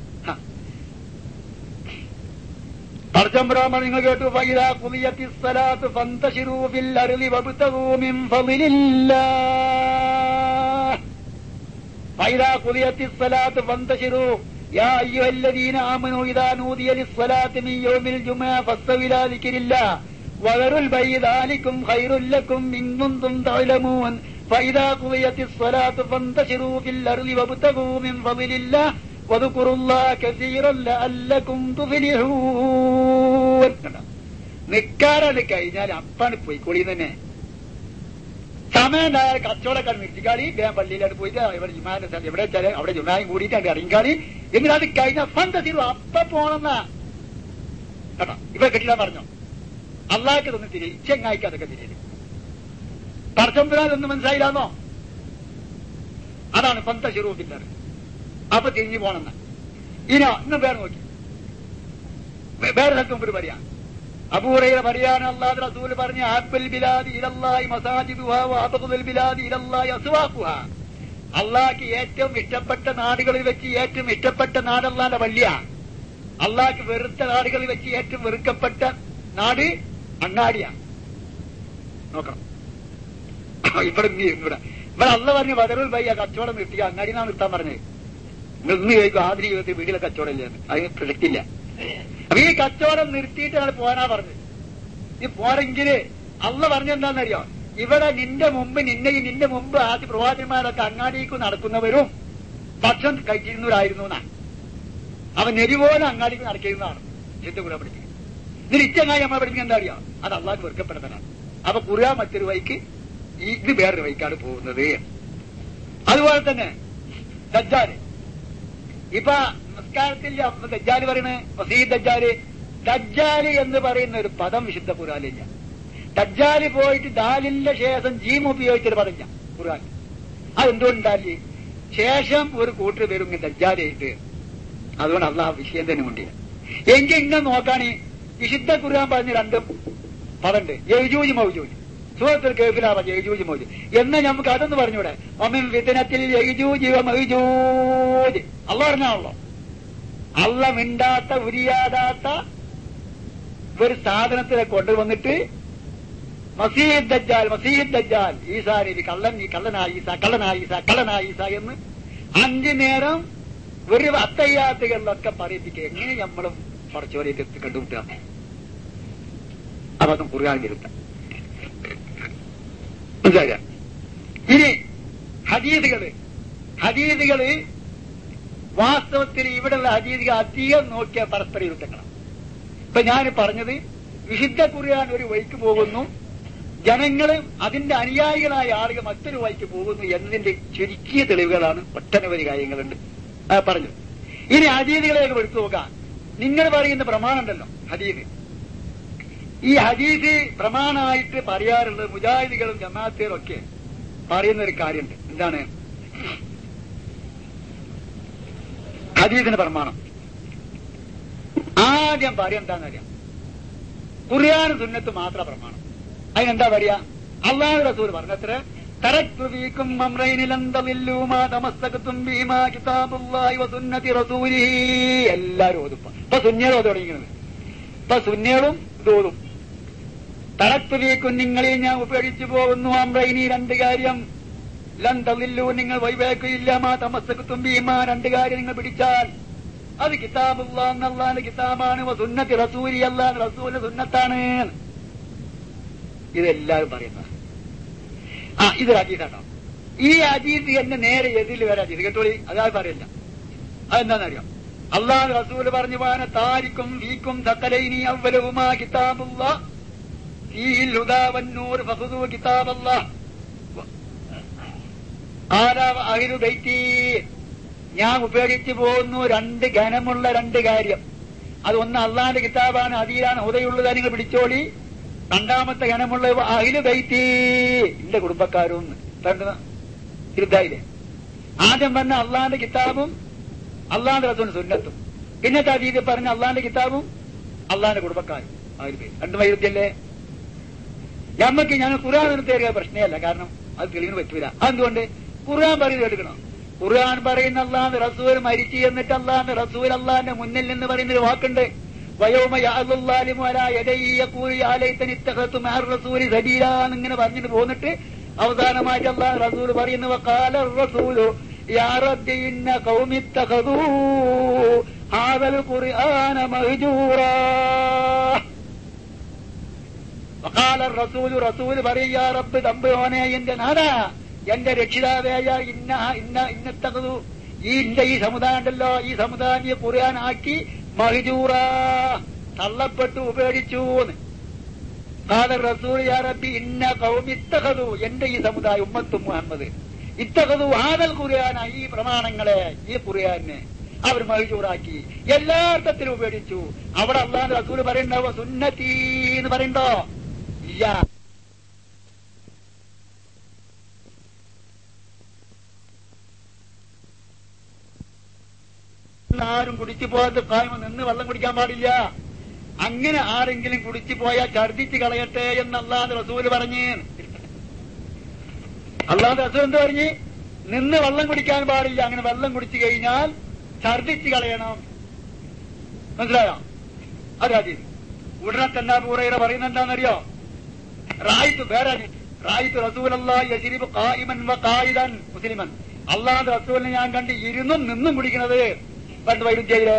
പർച്ചം ബ്രാഹ്മൺ നിങ്ങൾ കേട്ടു ഫൈദ കുലിയത്തി സ്വലാത്ത് ഫന്തശിറൂ ഫിൽ അർളി വബ്തഗൂ മിൻ ഫളിലില്ലാഹ് ഫൈദ കുലിയത്തി സ്വലാത്ത് ഫന്തശിറൂ يا أيها الذين آمنوا إذا نودي للصلاة من يوم الجمعة فاستووا إلى ذكر الله وذروا البيع ذلكم خير لكم إن كنتم تعلمون فإذا قضيت الصلاة فانتشروا في الأرض وابتغوا من فضل الله واذكروا الله كثيرا لعلكم تفلحون നിക്കാറാണ് കഴിഞ്ഞാൽ അപ്പാണ് പോയിക്കോളി തന്നെ സമയം ഉണ്ടായാൽ കച്ചവടക്കാർ നിർത്തിക്കാളി വേഗം പള്ളിയിലോട്ട് പോയിട്ട് ഇവിടെ ജുമാന്റെ സ്ഥലം എവിടെ വെച്ചാൽ അവിടെ ജുമായും കൂടിയിട്ട് അവിടെ ഇറങ്ങിക്കാളി എന്നിട്ട് അത് കഴിഞ്ഞാൽ ഫണ്ട് തീരും അപ്പ പോണെന്നാ കേട്ടോ ഇവ കെട്ടിടാൻ പറഞ്ഞു അള്ളാഹ്ക്ക് തന്നെ തിരി ചെങ്ങായിക്ക് അതൊക്കെ തിരിയും പറച്ചമ്പുരാതൊന്നും മനസ്സിലായില്ലാന്നോ അതാണ് പന്ത ചെറുപ്പില്ലർ അപ്പൊ തിരിഞ്ഞു പോണെന്ന് ഇനോ ഇന്നും വേറെ നോക്കി വേ- വേറെ സ്ഥലത്തും ഒരു പറയാം അബൂറയുടെ പറയാണ് അള്ളാഹ് റസൂൽ പറഞ്ഞ ആപ്പിൽ ബിലാദി ഇലല്ലായി മസാജിദുഹ വാബുൽ ബിലാദി ഇലല്ലായി അസുവാഖുഹ അള്ളാഹ്ക്ക് ഏറ്റവും ഇഷ്ടപ്പെട്ട നാടുകളിൽ വെച്ച് ഏറ്റവും ഇഷ്ടപ്പെട്ട നാടല്ലാന്റെ വല്യ അള്ളാഹ്ക്ക് വെറുത്ത നാടുകളിൽ വെച്ച് ഏറ്റവും വെറുക്കപ്പെട്ട നാട് അങ്ങാടിയാണ് നോക്കണം ഇവിടെ ഇങ്ങ് ഇവിടെ ഇവിടെ അള്ള പറഞ്ഞ ബദറുൽ ബയ്യ കച്ചവടം നിർത്തിയ അങ്ങാടിനാണ് നിർത്താൻ പറഞ്ഞത് നിന്ന് കഴിക്കും ആദ്യ ജീവിതത്തിൽ വീട്ടിലെ കച്ചവടം ഇല്ലെന്ന് അതിന് പ്രസക്തില്ല അപ്പൊ ഈ കച്ചവടം നിർത്തിയിട്ടാണ് പോരാ പറഞ്ഞത് ഈ പോരെങ്കില് അള്ള പറഞ്ഞെന്താണെന്നറിയോ ഇവിടെ നിന്റെ മുമ്പ് നിന്നെ ഈ നിന്റെ മുമ്പ് ആദ്യ പ്രവാചകന്മാരൊക്കെ അങ്ങാടിക്ക് നടക്കുന്നവരും ഭക്ഷണം കഴിച്ചിരുന്നവരായിരുന്നു എന്നാണ് അവൻ നെരിപോലെ അങ്ങാടിക്ക് നടക്കുന്നതാണ് ചിന്ത കൂടെ പഠിക്കുന്നത് ഇതിൽ ഇച്ചങ്ങായി നമ്മൾ പഠിക്കുന്നത് എന്താ അറിയാം അത് അള്ളാഹ് വെറുക്കപ്പെടുന്നതാണ് അപ്പൊ കുറുക മറ്റൊരു വഴിക്ക് ഈ ഇത് വേറൊരു വഴിക്കാണ് പോകുന്നത് അതുപോലെ തന്നെ ദജ്ജാല് ഇപ്പൊ നമസ്കാരത്തിൽ ദജ്ജാല് പറയുന്നത് വസീദ് ദജ്ജാല് ദജ്ജാല് എന്ന് പറയുന്ന ഒരു പദം വിശുദ്ധ ഖുറാനില്ല ദജ്ജാല് പോയിട്ട് ദാലിന്റെ ശേഷം ജീം ഉപയോഗിച്ചൊരു പദം ഞാൻ ഖുറാൻ അതെന്തുകൊണ്ടാല് ശേഷം ഒരു കൂട്ടർ വരും ഇങ്ങനെ ദജ്ജാലായിട്ട് അതുകൊണ്ട് അള്ളാഹ് വിഷയം തന്നെ കൊണ്ടില്ല എങ്കിൽ ഇങ്ങനെ നോക്കാണ് വിശുദ്ധ ഖുർആൻ പറഞ്ഞ രണ്ട് പദണ്ട് യജൂജ് മൗജൂജ് സൂറത്തിൽ കേൾക്കിലാവ യജൂജ് മൗജൂജ് എന്നാ നമുക്ക് അതൊന്ന് പറഞ്ഞൂടെ ഒമിൻ വിതനത്തിൽ യജൂജ് മൗജൂജ് അള്ള പറഞ്ഞാണല്ലോ അള്ള മിണ്ടാത്ത ഉരിയാടാത്ത ഒരു സാധനത്തിനെ കൊണ്ടുവന്നിട്ട് മസീദ് ദജ്ജാൽ മസീദ് ദജ്ജാൽ ഈസാ നബി കള്ളൻ ഈ കള്ളനായ ഈസ കള്ളനായ ഈസ കള്ളനായ ഈസ എന്ന് അഞ്ചു നേരം ഒരു അത്തയ്യാത്തുകളിലൊക്കെ പറയിപ്പിക്കുക എങ്ങനെ നമ്മളും കുറച്ചോലേക്ക് കണ്ടുമുട്ടുക അപ്പൊ അതും കുറുകാൻ വിരുദ്ധം മനസ്സിലായ ഇനി ഹദീദുകള് ഹദീദുകള് വാസ്തവത്തിൽ ഇവിടെയുള്ള ഹദീദുകൾ അധികം നോക്കിയ പരസ്പര വിരുദ്ധങ്ങളാണ് ഇപ്പൊ ഞാൻ പറഞ്ഞത് വിശുദ്ധ കുറിയാൻ ഒരു വഴിക്ക് പോകുന്നു ജനങ്ങള് അതിന്റെ അനുയായികളായ ആളുകൾ മറ്റൊരു വഴിക്ക് പോകുന്നു എന്നതിന്റെ ചുരുക്കിയ തെളിവുകളാണ് ഒട്ടനവധി കാര്യങ്ങളുണ്ട് ആ പറഞ്ഞു ഇനി ഹദീദുകളെയൊക്കെ എടുത്തു നോക്കാം നിങ്ങൾ പറയുന്ന പ്രമാണമുണ്ടല്ലോ ഹദീദ് ഈ ഹദീദ് പ്രമാണമായിട്ട് പറയാറുള്ളത് മുജാഹിദികളും ജമാഅത്തുകളും ഒക്കെ പറയുന്ന ഒരു കാര്യമുണ്ട് എന്താണ് ഹദീദിന് പ്രമാണം ആദ്യം പറയും എന്താണെന്നറിയാം ഖുർആൻ സുന്നത്ത് മാത്ര പ്രമാണം അതിനെന്താ പറയാ അള്ളാഹു റസൂൽ പറഞ്ഞത്ര തറക്കുവീക്കും അമ്രൈനിലന്തമില്ലൂമാ തമസ്തകത്തും ഭീമാ കിതാബുല്ലാഹി വസുന്നതി റസൂലിഹി എല്ലാരും ഓതും ഇപ്പൊ. ഇപ്പൊ സുന്യകൾ ഓതി തുടങ്ങിയത് ഇപ്പൊ സുന്യകളും ഇതോതും തറക്കുവീക്കും നിങ്ങളിൽ ഞാൻ ഉപേക്ഷിച്ചു പോകുന്നു അമ്രൈനി രണ്ട് കാര്യം ലന്തമില്ലൂ നിങ്ങൾ വൈവേക്കില്ല മാ തമസ്തകത്തും ഭീമാ രണ്ട് കാര്യം നിങ്ങൾ പിടിച്ചാൽ അത് കിതാബുള്ള എന്നല്ലാന്റെ കിതാബാണ് സുന്നത്തി റസൂലി അല്ലാതെ റസൂലിന്റെ സുന്നത്താണ് ഇതെല്ലാവരും പറയുന്നത് ആ ഇതൊരു അജീതാട്ടോ ഈ അജീത് എന്നെ നേരെ എതിൽ വരെ അജീത് കേട്ടോളി അതായത് പറയില്ല അതെന്താണെന്നറിയാം അള്ളാഹ് റസൂല് പറഞ്ഞു വാന താരിക്കും വീക്കും തക്കലൈനി അവലവുമാ കിതാബുള്ള ഫീഹിൽ ഹുദാ വന്നൂർ ഫഖുദു കിതാബല്ലാ ആരാ അഹിലു ബൈത്തി ഞാൻ ഉപേക്ഷിച്ചു പോകുന്നു രണ്ട് ഘനമുള്ള രണ്ട് കാര്യം അത് ഒന്ന് അള്ളാന്റെ കിതാബാണ് അതിലാണ് ഹുദയുള്ളത് നിങ്ങൾ പിടിച്ചോളി രണ്ടാമത്തെ ഘനമുള്ള അഹില് ബൈത്തി എന്റെ കുടുംബക്കാരും ഇരുദ്ധായില്ലേ ആദ്യം പറഞ്ഞ അള്ളാന്റെ കിതാബും അള്ളാന്റെ റസൂൽ സുന്നത്തും പിന്നത്തെ അതീതി പറഞ്ഞ അള്ളാന്റെ കിതാബും അള്ളാന്റെ കുടുംബക്കാരും അഹില് ബൈത്ത് രണ്ടും വൈരുദ്ധ്യല്ലേ ഞമ്മക്ക് ഞാൻ ഖുർആൻ നിർത്തിയ പ്രശ്നമല്ല കാരണം അത് തെളിവിന് പറ്റൂല അതെന്തുകൊണ്ട് ഖുർആൻ പറയുന്നത് എടുക്കണം ഖുർആൻ പറയുന്ന അള്ളാന്റെ റസൂൽ മരിച്ചു എന്നിട്ട് അള്ളാന്റെ റസൂൽ അള്ളാന്റെ മുന്നിൽ നിന്ന് പറയുന്ന ഒരു വാക്കുണ്ട് വയോമ യാദുല്ലാലിമു അലാ യദൈഹി യഖൂലു യാ ലൈതനി ഇത്തഖത്തു മഅ റസൂലി സബീലാ എന്നിങ്ങനെ പറഞ്ഞിട്ട് പോന്നിട്ട് അവസാനമായിട്ട് അള്ളാഹ് റസൂൽ പറയുന്നു വഖാല റസൂലു യാ റബ്ബി ഇന്ന ഖൗമി ഇത്തഖദൂ ഹാദൽ ഖുർആന മഹ്ജൂറാ വഖാല റസൂൽ റസൂൽ പറയാ റബ്ബ് തമ്പുരോനെ എന്റെ നാഥ എന്റെ രക്ഷിതാവേയ ഇന്ന ഇന്ന ഇന്നത്തകതു ഈ ഇന്റെ ഈ സമുദായം ഉണ്ടല്ലോ ഈ സമുദായം ഈ ഖുർആൻ ആക്കി മഹിജൂറ തള്ളപ്പെട്ടു ഉപേക്ഷിച്ചു കാല റസൂൽ യാ റബ്ബി ഇന്ന കൗമി ഇത്തഖദു എന്റെ ഈ സമുദായം ഉമ്മത്ത് മുഹമ്മദ് ഇത്തഖദു ഹാദൽ ഖുർആന ഈ പ്രമാണങ്ങളെ ഈ ഖുർആനെ അവർ മഹിജൂറാക്കി എല്ലാ അർത്ഥത്തിലും ഉപേക്ഷിച്ചു അവിടെ അള്ളാഹ് റസൂൽ പറയണ്ടാവോ സുന്നത്തി എന്ന് പറയണ്ടോ ഇല്ല ആരും കുടിച്ചു പോകാത്ത കായ്മ നിന്ന് വെള്ളം കുടിക്കാൻ പാടില്ല അങ്ങനെ ആരെങ്കിലും കുടിച്ചു പോയാൽ ഛർദിച്ച് കളയട്ടെ എന്ന് അള്ളാഹ് റസൂല് പറഞ്ഞ് അള്ളാഹ് റസൂൽ എന്ത് പറഞ്ഞ് നിന്ന് വെള്ളം കുടിക്കാൻ പാടില്ല അങ്ങനെ വെള്ളം കുടിച്ചു കഴിഞ്ഞാൽ ഛർദിച്ച് കളയണം മനസ്സിലായോ അതെ ഉടനെ തന്നെ പൂറയുടെ പറയുന്നത് എന്താണെന്നറിയോ റായിത്ത് വേറെ റായിത്ത് റസൂലല്ലാഹി യജ്രിബു ഖായിമൻ വ ഖായിദൻ മുസ്ലിമൻ അള്ളാഹ് റസൂലിനെ ഞാൻ കണ്ട് ഇരുന്നും നിന്നും കുടിക്കണത് പണ്ട് വൈരുദ്ധ്യയില്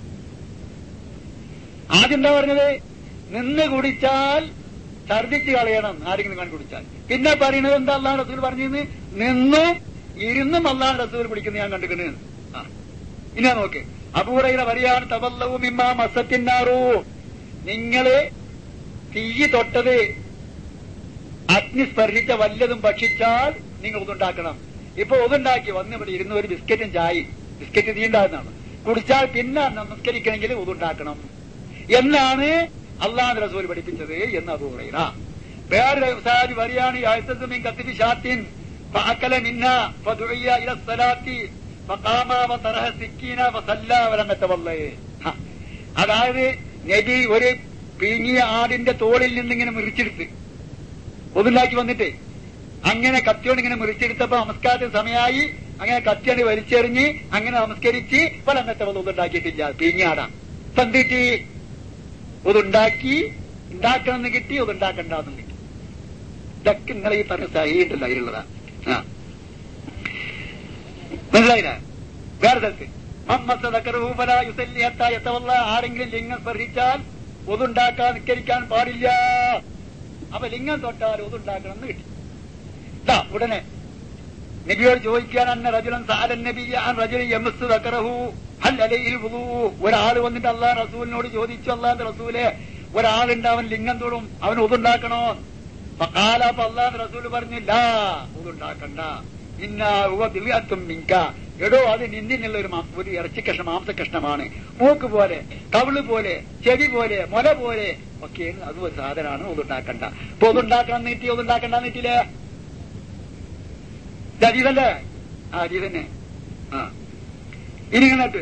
ആദ്യം എന്താ പറഞ്ഞത് നിന്ന് കുടിച്ചാൽ ഛർദിച്ച് കളയണം ആരെങ്കിലും കണ്ടു കുടിച്ചാൽ പിന്നെ പറയുന്നത് എന്താ അള്ളാഹ് റസൂൽ പറഞ്ഞത് നിന്നും ഇരുന്നും അള്ളാഹ് റസൂൽ പിടിക്കുന്നത് ഞാൻ കണ്ടിരിക്കുന്നത് ആ ഇനി നോക്ക് അബൂറയുടെ പറയാണ് തവല്ലവും ഇമ്മാ മസത്തിന്നാറൂ നിങ്ങള് തീ തൊട്ടത് അഗ്നി സ്പർശിച്ച വല്ലതും ഭക്ഷിച്ചാൽ നിങ്ങൾ ഒതുണ്ടാക്കണം ഇപ്പൊ ഒതുണ്ടാക്കി വന്ന് ഇവിടെ ഇരുന്ന് ഒരു ബിസ്ക്കറ്റും ചായ ബിസ്ക്കറ്റ് തീണ്ടാകുന്നതാണ് കുടിച്ചാൽ പിന്നെ നമസ്കരിക്കണമെങ്കിൽ ഒതുണ്ടാക്കണം എന്നാണ് അള്ളാഹ് റസൂൽ പഠിപ്പിച്ചത് എന്ന് അത് പറയുക വേറെ സാരി വരിയാണ് ആഴ്ത്തസുമീൻ കത്തിബി ഷാത്തിൻ ഫഅക്കല മിന്ന ഫദുഇയ ഇല സ്വലാത്തി ഫഖാമ വതറഹ സിക്കീന ഫസല്ല വലം യതവല്ലയ ഹ. അതായത് നബി ഒരു പിഴിങ്ങിയ ആടിന്റെ തോളിൽ നിന്നിങ്ങനെ മുറിച്ചെടുത്ത് ഒതുണ്ടാക്കി വന്നിട്ട് അങ്ങനെ കത്തിയോട് ഇങ്ങനെ മുറിച്ചെടുത്തപ്പോ നമസ്കാരത്തിന് സമയമായി അങ്ങനെ കത്തിയോട് വലിച്ചെറിഞ്ഞ് അങ്ങനെ നമസ്കരിച്ച് പല അന്നത്തെ ഒതുണ്ടാക്കിയിട്ടില്ല പിഴിഞ്ഞാടാം തന്നിട്ട് ഒതുണ്ടാക്കി ഉണ്ടാക്കണമെന്ന് കിട്ടി ഒതുണ്ടാക്കണ്ടെന്നും കിട്ടി ഇതൊക്കെ നിങ്ങൾ ഈ പറഞ്ഞ സഹിയിട്ടുള്ള അതിലുള്ളതാ ആ മനസ്സിലായില്ല വേറെ സ്ഥലത്ത് മമ്മസദക്കറൂപല ആരെങ്കിലും ലിംഗം സ്പർശിച്ചാൽ ഒതുണ്ടാക്കാൻ നിക്കരിക്കാൻ പാടില്ല അപ്പൊ ലിംഗം തൊട്ടാൽ ഒതുണ്ടാക്കണം എന്ന് കിട്ടി ദാ ഉടനെ നബിയോട് ചോദിക്കാൻ അന്ന റജുലൻ സാലൻ നബി റജുലൻ യമസ് ദക്കറഹു ഹൽ അലൈഹിൽ വുളൂ ഒരാൾ വന്നിട്ട് അള്ളാഹ് റസൂലിനോട് ചോദിച്ചു അള്ളാഹ് റസൂലെ ഒരാളുണ്ട് അവൻ ലിംഗം തൊടും അവൻ ഒതുണ്ടാക്കണോ ഫഖാല അപ്പൊ അള്ളാഹ് റസൂൽ പറഞ്ഞു ലാ ഒതുണ്ടാക്കണ്ട ഇന്നും മിങ്ക എടോ അത് നിന്നിനുള്ള ഒരു മാ- ഒരു ഇറച്ചി കഷ്ണം മാംസ കഷ്ണമാണ് മൂക്ക് പോലെ കവിള് പോലെ ചെവി പോലെ മുല പോലെ ഒക്കെ അത് ഒരു സാധനമാണ് ഒതുണ്ടാക്കണ്ട ഇപ്പൊ ഒതുണ്ടാക്കണം നീട്ടി ഒതുണ്ടാക്കണ്ട നീട്ടില്ലേ ഇത് അജീവല്ലേ ആ അജീവ് തന്നെ ആ ഇനി ഇങ്ങോട്ട്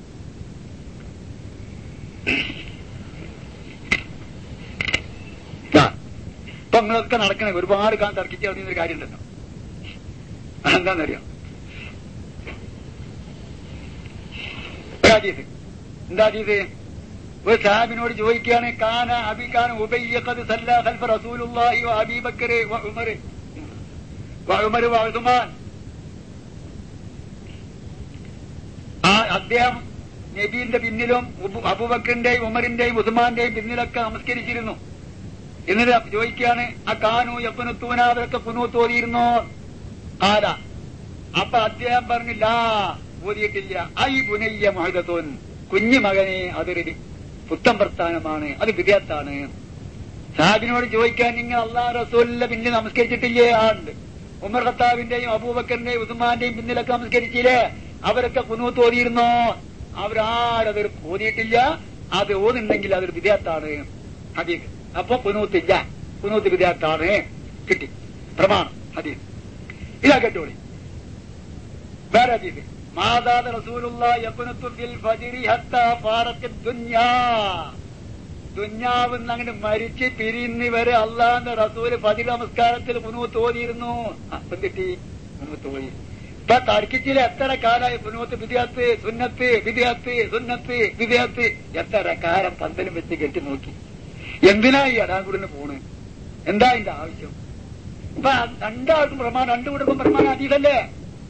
ആ ഇപ്പൊ നിങ്ങളൊക്കെ നടക്കണേ ഒരുപാട് കാലം തർക്കിച്ച് അറിയുന്ന ഒരു കാര്യമുണ്ടല്ലോ എന്താണെന്നറിയാം ഒരാജീത് എന്താ ചെയ്ത് ഒരു സാഹിബിനോട് ചോദിക്കുകയാണ് കാന അബിഖാൻ ഉബയ്യഖദ് സല്ല ഖൽഫ റസൂലുള്ളാഹി വ അബീ ബക്കർ വ ഉമർ വ ഉമർ വ ഉസ്മാൻ ആ അദ്ദേഹം നബീന്റെ പിന്നിലും ഉബു- അബൂബക്കറിന്റെയും ഉമറിന്റെയും ഉസ്മാന്റെയും പിന്നിലൊക്കെ നമസ്കരിച്ചിരുന്നു എന്നിട്ട് ചോദിക്കുകയാണ് ആ കാനു യപ്പനുത്തൂന അവരൊക്കെ കുനൂത്ത് ഓതിയിരുന്നോ ആല അപ്പൊ അദ്ദേഹം പറഞ്ഞില്ല ഓതിയിട്ടില്ല ഐ പുനയ്യ മഹദത്തോൻ കുഞ്ഞു മകനെ അതൊരു പുത്തം പ്രസ്ഥാനമാണ് അത് വിദ്യാർത്ഥാണ് സാഹിബിനോട് ചോദിക്കാൻ നിങ്ങൾ അള്ളാഹ് റസൂലിന്റെ പിന്നിൽ നമസ്കരിച്ചിട്ടില്ലേ ആണ്ട് ഉമർ ഖത്താബിന്റെയും അബൂബക്കറിന്റെയും ഉസ്മാന്റെയും പിന്നിലൊക്കെ നമസ്കരിച്ചില്ലേ അവരൊക്കെ കുനൂത്ത് ഓതിയിരുന്നോ അവരാരതൊരു ഓതിയിട്ടില്ല അത് ഓതുണ്ടെങ്കിൽ അതൊരു വിദ്യാർത്ഥാണ് ഹദീസ് അപ്പൊ കുനൂത്തില്ല കുനൂത്ത് വിദ്യാർത്ഥാണ് കിട്ടി പ്രമാണം ഹദീസ് ഇതാ കേട്ടോളി വേറെ ഹദീസ് മാതാത റസൂലുള്ള യക്കുനത്തു ഫിൽ ഫജ്രി ഹത്താ ഫാറത്ത് ദുനിയാ ദുഞ്ഞാവിന്ന് അങ്ങനെ മരിച്ച് പിരിയുന്ന വരെ അള്ളാന്റെ റസൂല് ഫജിൽ നമസ്കാരത്തിൽ പുനൂത്ത് ഓതിയിരുന്നു എന്നിട്ട് പുനൂത്ത് ഓതി ഇപ്പൊ തർക്കിച്ചില്ല എത്ര കാലായി പുനൂത്ത് വിദ്യാത്ത് സുന്നത്ത് വിദ്യാത്ത് സുന്നത്ത് വിദ്യാത്ത് എത്ര കാലം പന്തലും വെച്ച് കെട്ടി നോക്കി എന്തിനാ ഈ അടാങ്കുടിന് പോണ് എന്താ ഇതിന്റെ ആവശ്യം ഇപ്പൊ രണ്ടാൾക്കും പ്രമാണം രണ്ടു കുടുംബം പ്രമാണം അതീതല്ലേ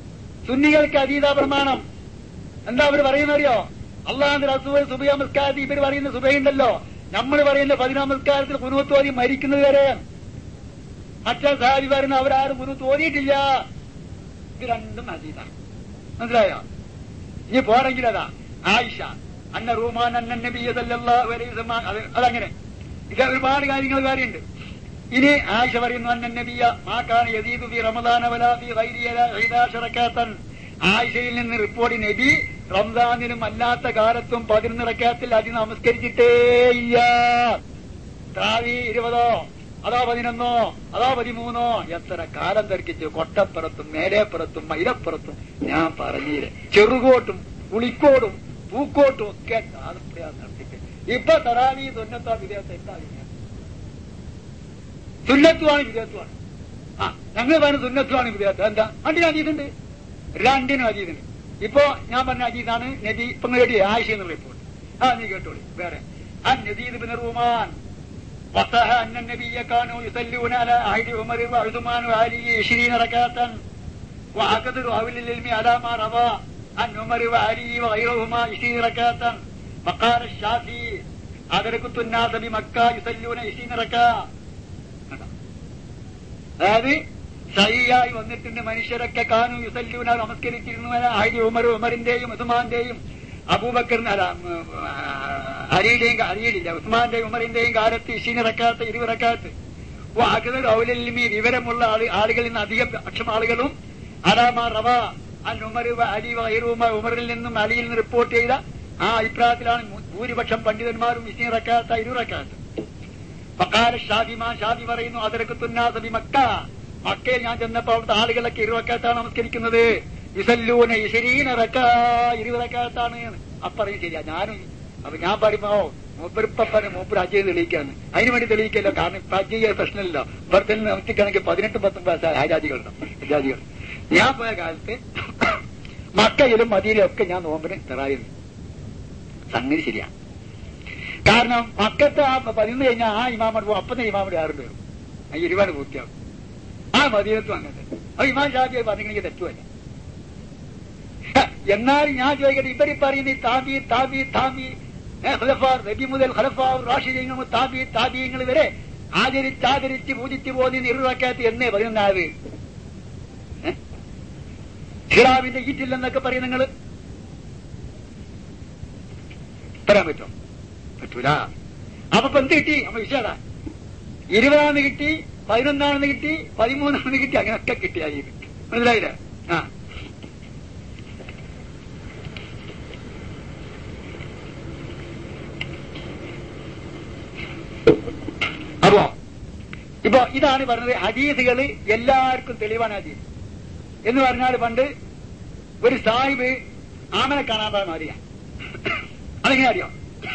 സുന്നികൾക്ക് അതീത പ്രമാണം എന്താ അവർ പറയുന്നറിയോ അള്ളാഹ് റസൂൽ സുബൈ നമസ്കാരത്തിൽ ഇവർ പറയുന്ന സുബൈണ്ടല്ലോ നമ്മൾ പറയുന്ന പതിനാം നമസ്കാരത്തിൽ കുനുവത്ത് ഓതി മരിക്കുന്നത് വരെ മറ്റേ സാരി പറയുന്ന അവരാരും കുനുവത്ത് ഓതിയിട്ടില്ല ഇത് രണ്ടും അതീതാണ് മനസ്സിലായോ ഇനി പോരെങ്കിൽ അതാ ആയിഷ അന്ന റൂമാൻ അന്ന നബിയതല്ലാഹു അലൈഹി വസല്ലം അത് അതങ്ങനെ ഇത് ഒരുപാട് കാര്യങ്ങൾ കാര്യമുണ്ട് ഇനി ആയിഷ പറയുന്നു അന്ന നബിയ മാക്കാണ് യദീദു ഫി റമദാന വലാ ഫി ഗൈരി റകാത്തൻ ആയിഷയിൽ നിന്ന് റിപ്പോർട്ട് നബി റംസാനിലും അല്ലാത്ത കാലത്തും പതിനൊന്ന് റക്കാത്തിൽ അതി നമസ്കരിച്ചിട്ടേ ഇല്ല ത്രാവി ഇരുപതോ അതോ പതിനൊന്നോ അതോ പതിമൂന്നോ എത്ര കാലം തർക്കിച്ചു കൊട്ടപ്പുറത്തും മേലേപ്പുറത്തും മൈലപ്പുറത്തും ഞാൻ പറഞ്ഞില്ലേ ചെറുകോട്ടും പുളിക്കോടും പൂക്കോട്ടും ഒക്കെ കാലപ്രയാസം നടത്തിട്ട് ഇപ്പൊ തറാവി തുന്നത്തോ വിദേഹത്തെ എന്താ വിചാരം? സുന്നത്തുമാണ് വിദേഹത്തുമാണ് ആ ഞങ്ങൾ പറഞ്ഞ സുന്നത്തുമാണ് വിദേഹത്ത് എന്താ രണ്ടിനും അതീതുണ്ട് രണ്ടിനും അതീതുണ്ട് ഇപ്പൊ ഞാൻ പറഞ്ഞ അജീതാണ് നബി ഇപ്പൊ കേട്ടി ആയിഷ എന്ന് റിപ്പോർട്ട് ആ നീ കേട്ടോളി വേറെ ആ നദീദ് ബിൻ റൂമാൻ وصح أن النبي كانوا يصلون على عهد عمر وعثمان وعلي عشرين ركعة وأكثر أهل العلم على ما روى عن عمر وعلي وغيرهما عشرين ركعة فقال الشافعي أدركت الناس بمكة يصلون عشرين ركعة അതായത് സഹിയായി വന്നിട്ടുണ്ട് മനുഷ്യരൊക്കെ കാനു യുസല്ലൂന നമസ്കരിച്ചിരുന്നു ആയി ഉമർ ഉമറിന്റെയും ഉസ്മാന്റെയും അബൂബക്കർ അല്ല ഉം, ആ, അലിയുടെയും അലിയിലില്ല ഉസ്മാന്റെയും ഉമറിന്റെയും കാലത്ത് ഇഷിനിറക്കാത്ത ഇരുവിറക്കാത്ത് അകതൽ ഔലല്യമി വിവരമുള്ള ആള്- ആളുകളിൽ നിന്ന് അധികം പക്ഷം ആളുകളും അലാമ റവ അൻ ഉമർ വ അലി വൈറൂമ ഉമറിൽ നിന്നും അലിയിൽ നിന്ന് റിപ്പോർട്ട് ചെയ്ത ആ അഭിപ്രായത്തിലാണ് മു- ഭൂരിപക്ഷം പണ്ഡിതന്മാരും ഇഷിനിറക്കാത്ത ഇരുവിറക്കാത്ത് ഫക്കാല ഷാദിമാൻ ഷാദി പറയുന്നു അതിരക്ക് തുന്നാസബി മക്ക മക്കയിൽ ഞാൻ ചെന്നപ്പോ അവിടുത്തെ ആളുകളൊക്കെ ഇരുവക്കാത്താണ് നമസ്കരിക്കുന്നത് ഇസല്ലൂന ഇശരീന റക്ക ഇരുവറക്കാത്താണ് അപ്പറയും ശരിയാ ഞാനും അപ്പൊ ഞാൻ പറയുമ്പോ മൂപ്പരിപ്പ പറഞ്ഞു മൂപ്പർ അജയ് തെളിയിക്കാന്ന് അതിനു വേണ്ടി തെളിയിക്കല്ലോ കാരണം ഇപ്പൊ അജയ് പ്രശ്നമില്ലല്ലോ ഇവിടുത്തെ നമസ്കരിക്കണമെങ്കിൽ പതിനെട്ട് പത്തും വയസ്സായ ആജാദികളുണ്ടോ ആജാദികൾ ഞാൻ പോയ കാലത്ത് മക്കയിലും മദീനയും ഒക്കെ ഞാൻ നോമ്പിന് തെറായിരുന്നു സംഗതി ശരിയാണ് കാരണം മക്കത്തെ ആ പതിനൊന്ന് കഴിഞ്ഞാൽ ആ ഇമാമോട് പോകും അപ്പത്തെ ഇമാമോട് ആറുണ്ട് വരും ആ ഇരുപാട് പൂർത്തിയാവും ആ മദീനത്തും അങ്ങനെ അപ്പൊ ഇമാം ഷാഫി പറഞ്ഞെങ്കിൽ തെറ്റുമല്ല ഹ, എന്നാലും ഞാൻ ചോദിക്കട്ടെ ഇവര് പറയുന്ന ഈ താബി താബി താബി ഏ, ഖുലഫാ റബി മുതൽ ഖലഫാ റാഷിദീങ്ങൾ താബി താബിയങ്ങൾ വരെ ആചരിച്ച് ആദരിച്ച് പൂജിച്ച് പോകുന്ന ഇരുവാക്കാത്ത എന്നേ പറയുന്നത് ഹിറാബിന്റെ ഈറ്റില്ലെന്നൊക്കെ പറയും നിങ്ങൾ പറയാൻ പറ്റുമോ പറ്റൂല അപ്പൊ ഇപ്പൊ എന്ത് കിട്ടി അപ്പൊ വിഷയതാ ഇരുപതാണെന്ന് കിട്ടി പതിനൊന്നാണെന്ന് കിട്ടി പതിമൂന്നാണെന്ന് കിട്ടി അങ്ങനെയൊക്കെ കിട്ടി ആ ഇത് മനസ്സിലായില്ലേ ആ അപ്പോ ഇപ്പൊ ഇതാണ് പറഞ്ഞത് ഹദീസുകൾ എല്ലാവർക്കും തെളിവാണ് ഹദീസ് എന്ന് പറഞ്ഞാൽ പണ്ട് ഒരു സാഹിബ് ആമനെ കാണാൻ പറഞ്ഞ അറിയാം അതെങ്ങനെ അറിയാം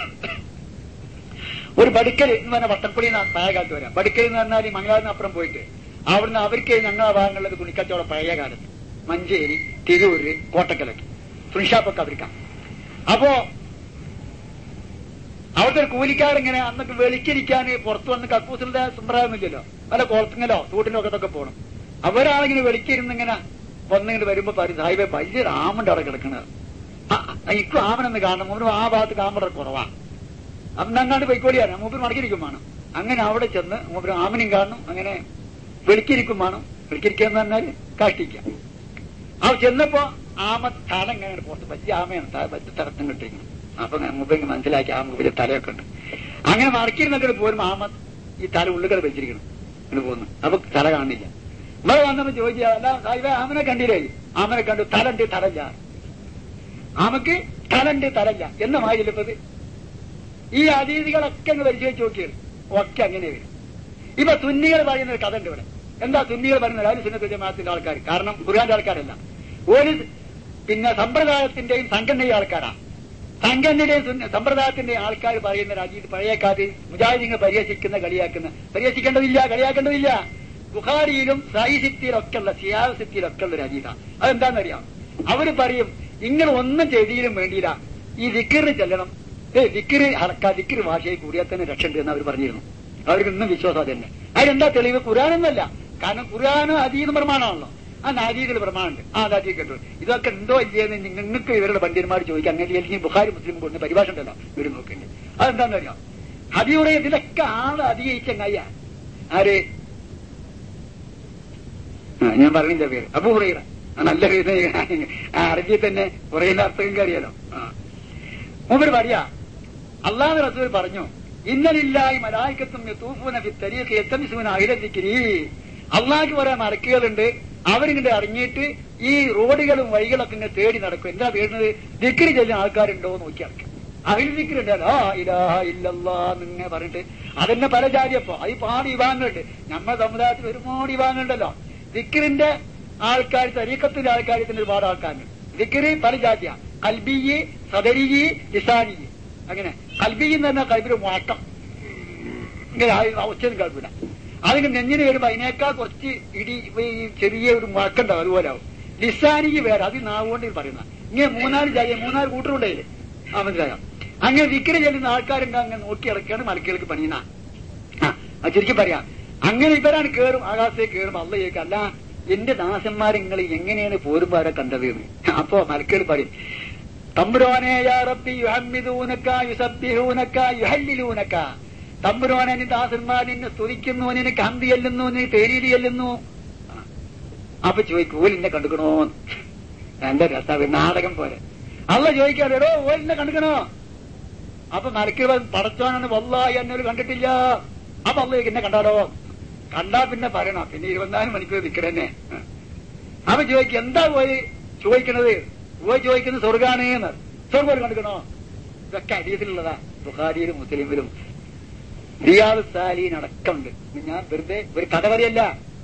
ഒരു ബടുക്കൽ എന്ന് പറഞ്ഞ വട്ടക്കുളി പഴയ കാലത്ത് വരാം ബടുക്കൽ എന്ന് പറഞ്ഞാൽ ഈ മംഗലാറിന് അപ്പുറം പോയിട്ട് അവിടുന്ന് അവർക്ക് ഞങ്ങളുടെ ഭാഗങ്ങളിലൊക്കെ തുണിക്കച്ചവടം പഴയ കാലത്ത് മഞ്ചേരി തിരൂര് കോട്ടക്കലൊക്കെ തുണിഷാപ്പൊക്കെ അവർക്കാണ് അപ്പോ അവിടുത്തെ ഒരു കൂലിക്കാരിങ്ങനെ അന്നൊക്കെ വെളിക്കിരിക്കാൻ പുറത്തു വന്ന് കക്കൂസിന്റെ സമ്പ്രദായമൊന്നുമില്ലല്ലോ വല്ല കുളത്തിങ്ങലോ തൂട്ടിലോ ഒക്കെ ഒക്കെ പോകണം അവരാണെങ്കിൽ വെളിക്കിരുന്നിങ്ങനെ വന്നിങ്ങോട്ട് വരുമ്പോ പറയും സാഹിബെ വലിയൊരു ആമുണ്ട് അവിടെ കിടക്കണത് ഇക്കും ആമനെന്ന് കാണണം മൂപ്പര് ആ ഭാഗത്ത് കാമറ കുറവാ അന്നങ്ങാണ്ട് പോയിക്കോളിയാണ് മൂപ്പര് മടക്കിരിക്കും വേണം അങ്ങനെ അവിടെ ചെന്ന് മൂപ്പര് ആമനും കാണണം അങ്ങനെ വെളിക്കിരിക്കും വേണം വെളിക്കിരിക്കുക എന്ന് പറഞ്ഞാൽ കാഷ്ടിക്കാം ആ ചെന്നപ്പോ ആമ തല ഇങ്ങനെ പുറത്ത് വലിയ ആമയാണ് ത- വലിയ തരത്തും കിട്ടിയിരിക്കണം അപ്പൊ മൂപ്പര് മനസ്സിലാക്കി ആമ വലിയ തലയൊക്കെ ഉണ്ട് അങ്ങനെ മറക്കിരുന്നൊക്കെ പോരുമ്പോ ആമ ഈ തല ഉള്ളുകൾ വെച്ചിരിക്കണം ഇങ്ങനെ പോകുന്നു അപ്പൊ തല കാണില്ല ഇവിടെ വന്നപ്പോ ചോദിച്ചാ അല്ല സാഹിബേ ആമനെ കണ്ടില്ലേ ആമനെ കണ്ടു തലണ്ട് തലല്ല ആമക്ക് തലണ്ട് തലല്ല എന്ന മായില്ലപ്പത് ഈ അതീതികളൊക്കെ അങ്ങ് പരിശോധിച്ച് നോക്കിയത് ഒക്കെ അങ്ങനെ വരും ഇപ്പൊ തുന്നികൾ പറയുന്ന ഒരു കഥ ഉണ്ട് ഇവിടെ എന്താ തുന്നികൾ പറയുന്നത് അതായത് സുന്നത്ത് ജമാഅത്തിന്റെ ആൾക്കാർ കാരണം ഖുർആന്റെ ആൾക്കാരല്ല ഒരു പിന്നെ സമ്പ്രദായത്തിന്റെയും സംഘടനയും ആൾക്കാരാ സംഘടനയുടെയും സുന്ന- സമ്പ്രദായത്തിന്റെയും ആൾക്കാർ പറയുന്ന രാജ്യത്ത് പഴയ കാതി മുജാഹിദിങ്ങൾ പരിഹസിക്കുന്ന കളിയാക്കുന്ന പരിഹസിക്കേണ്ടതില്ല കളിയാക്കേണ്ടതില്ല ബുഖാരിയിലും സായിസിത്തിയിലും ഒക്കെ ഉള്ള സിയാസിത്തിയിലും ഒക്കെ ഉള്ള രാജ്യത്താണ് അതെന്താണെന്നറിയാം അവര് പറയും ഇങ്ങനെ ഒന്നും ചെയ്തിലും വേണ്ടിയില്ല ഈ ദിക്കറിന് ചെല്ലണം ഏ ദിക്കറ് ഹർക്ക ദിക്കറ് ഭാഷയിൽ കൂടിയാൽ തന്നെ രക്ഷണ്ട് എന്ന് അവർ പറഞ്ഞിരുന്നു അവർക്ക് ഇന്നും വിശ്വാസം അത് തന്നെ അതിനെന്താ തെളിവ് ഖുറാനൊന്നല്ല കാരണം ഖുറാന് അതീത പ്രമാണമാണല്ലോ ആ നാദീകൾ പ്രമാണമുണ്ട് ആ നാദീ കേട്ടു ഇതൊക്കെ ഉണ്ടോ ഇല്ലയെന്ന് നിങ്ങൾക്ക് ഇവരുടെ പണ്ഡിതന്മാർ ചോദിക്കാം അങ്ങനെ അല്ലെങ്കിൽ ബുഖാരി മുസ്ലിം കൊണ്ട് പരിഭാഷ ഉണ്ടല്ലോ ഇവർ നോക്കണ്ടേ അതെന്താണെന്ന് അറിയാം ഹബിയുടെ ഇതിലൊക്കെ ആള് അധികയിച്ചങ്ങയ്യ ആര് ആ, ഞാൻ പറഞ്ഞില്ല പേര് അപ്പൊ ഹുറൈറ ആ, നല്ല പേര് ആ അറബി തന്നെ ഹുറൈന്റെ അർത്ഥം അറിയാലോ ആ മൂപ്പര് പറയാ അള്ളാഹു റസൂൽ പറഞ്ഞു ഇന്നലില്ലായി മലായിക്കത്തും യത്തൂഫൂന ഫി തരീഖ് യത്തമിസൂന അഹിലദിക്രി അള്ളാഹ്ക്ക് കുറെ മറക്കുകളുണ്ട് അവരിങ്ങനെ ഇറങ്ങിയിട്ട് ഈ റോഡുകളും വഴികളൊക്കെ ഇങ്ങനെ തേടി നടക്കും എന്താ തേടുന്നത് ദിക്രി ചെല്ലുന്ന ആൾക്കാരുണ്ടോ എന്ന് നോക്കി നടക്കും അഹിൽ ദിക്രി ഉണ്ടല്ലോ ആ ഇലാഹ ഇല്ലല്ലാ എന്നിങ്ങനെ പറഞ്ഞിട്ട് അതന്നെ പല ജാതിയപ്പോ അത് പാട് വിഭാഗങ്ങളുണ്ട് നമ്മുടെ സമുദായത്തിൽ ഒരുപാട് വിഭാഗങ്ങളുണ്ടല്ലോ ദിക്രിന്റെ ആൾക്കാർ തരീക്കത്തിന്റെ ആൾക്കാർ തന്നെ ഒരുപാട് ആൾക്കാരുണ്ട് ദിക്രി പല ജാതിയ കൽബിയി സദരിയി ലിസാനി അങ്ങനെ കൽബി എന്ന് പറഞ്ഞാൽ കൽബിന് മുഴക്കം ഇങ്ങനെ ഒച്ചയൊന്നും കേൾക്കില്ല അതിന് നെഞ്ഞിന് വരുമ്പോ അതിനേക്കാൾ കുറച്ച് ഇടി ഈ ചെറിയ ഒരു മുഴക്കുണ്ടാവും അതുപോലെ ആവും ലിസാനിക്ക് വേറെ അത് നാവുകൊണ്ട് പറയുന്ന ഇങ്ങനെ മൂന്നാല് ജാതി മൂന്നാല് കൂട്ടറുണ്ടായില്ലേ ആ മനസ്സിലായോ അങ്ങനെ വിക്കറി ചെല്ലുന്ന ആൾക്കാരുണ്ട് അങ്ങനെ നോക്കി ഇറക്കിയാണ് മലക്കുകൾക്ക് പണിയുന്ന ആ അത് ശരിക്കും പറയാം അങ്ങനെ ഇവരാണ് കേറും ആകാശത്തേക്ക് കേറും അല്ല ചോദിക്കും അല്ല എന്റെ ദാസന്മാർ നിങ്ങൾ എങ്ങനെയാണ് പോരുമ്പോ അവരെ കണ്ടത് എന്ന് അപ്പോ മലക്കുകൾ പറയും തമ്പുരോനെ യാ റബ്ബി യുഹമ്മിദൂനക്ക യുസബ്ബിഹൂനക്ക യുഹല്ലിലൂനക്ക തമ്പുരോനെ നിന്റെ ദാസന്മാർ നിന്നെ സ്തുതിക്കുന്നു നിനക്ക് ഹന്തി ചെല്ലുന്നു നിനക്ക് തേരീതി ചെല്ലുന്നു ആ. അപ്പൊ ചോദിക്കും ഓലിന്നെ കണ്ടുക്കണോ എന്റെ രസാവ് നാടകം പോലെ അല്ല ചോദിക്കാതെ എടോ ഓലിന്നെ കണ്ടുക്കണോ അപ്പൊ മലക്ക് പടച്ചോനാണ് വല്ലായി എന്നെ ഒരു കണ്ടിട്ടില്ല അപ്പൊ അല്ല എന്നെ കണ്ടാലോ കണ്ടാ പിന്നെ പറയണം പിന്നെ ഇരുപത്തിനാല് മണിക്കൂർ നിൽക്കണന്നെ അപ്പൊ ചോദിക്കും എന്താ പോയി ചോദിക്കണത് പോയി ചോദിക്കുന്നത് സ്വർഗാണ് എന്ന് സ്വർഗം കണ്ടുക്കണോ ഇതൊക്കെ അരീതിലുള്ളതാ ബുഖാരിയിലും മുസ്ലിമിലും റിയാദ് സാലീൻ അടക്കമുണ്ട് ഞാൻ വെറുതെ ഒരു കഥ പറയല്ല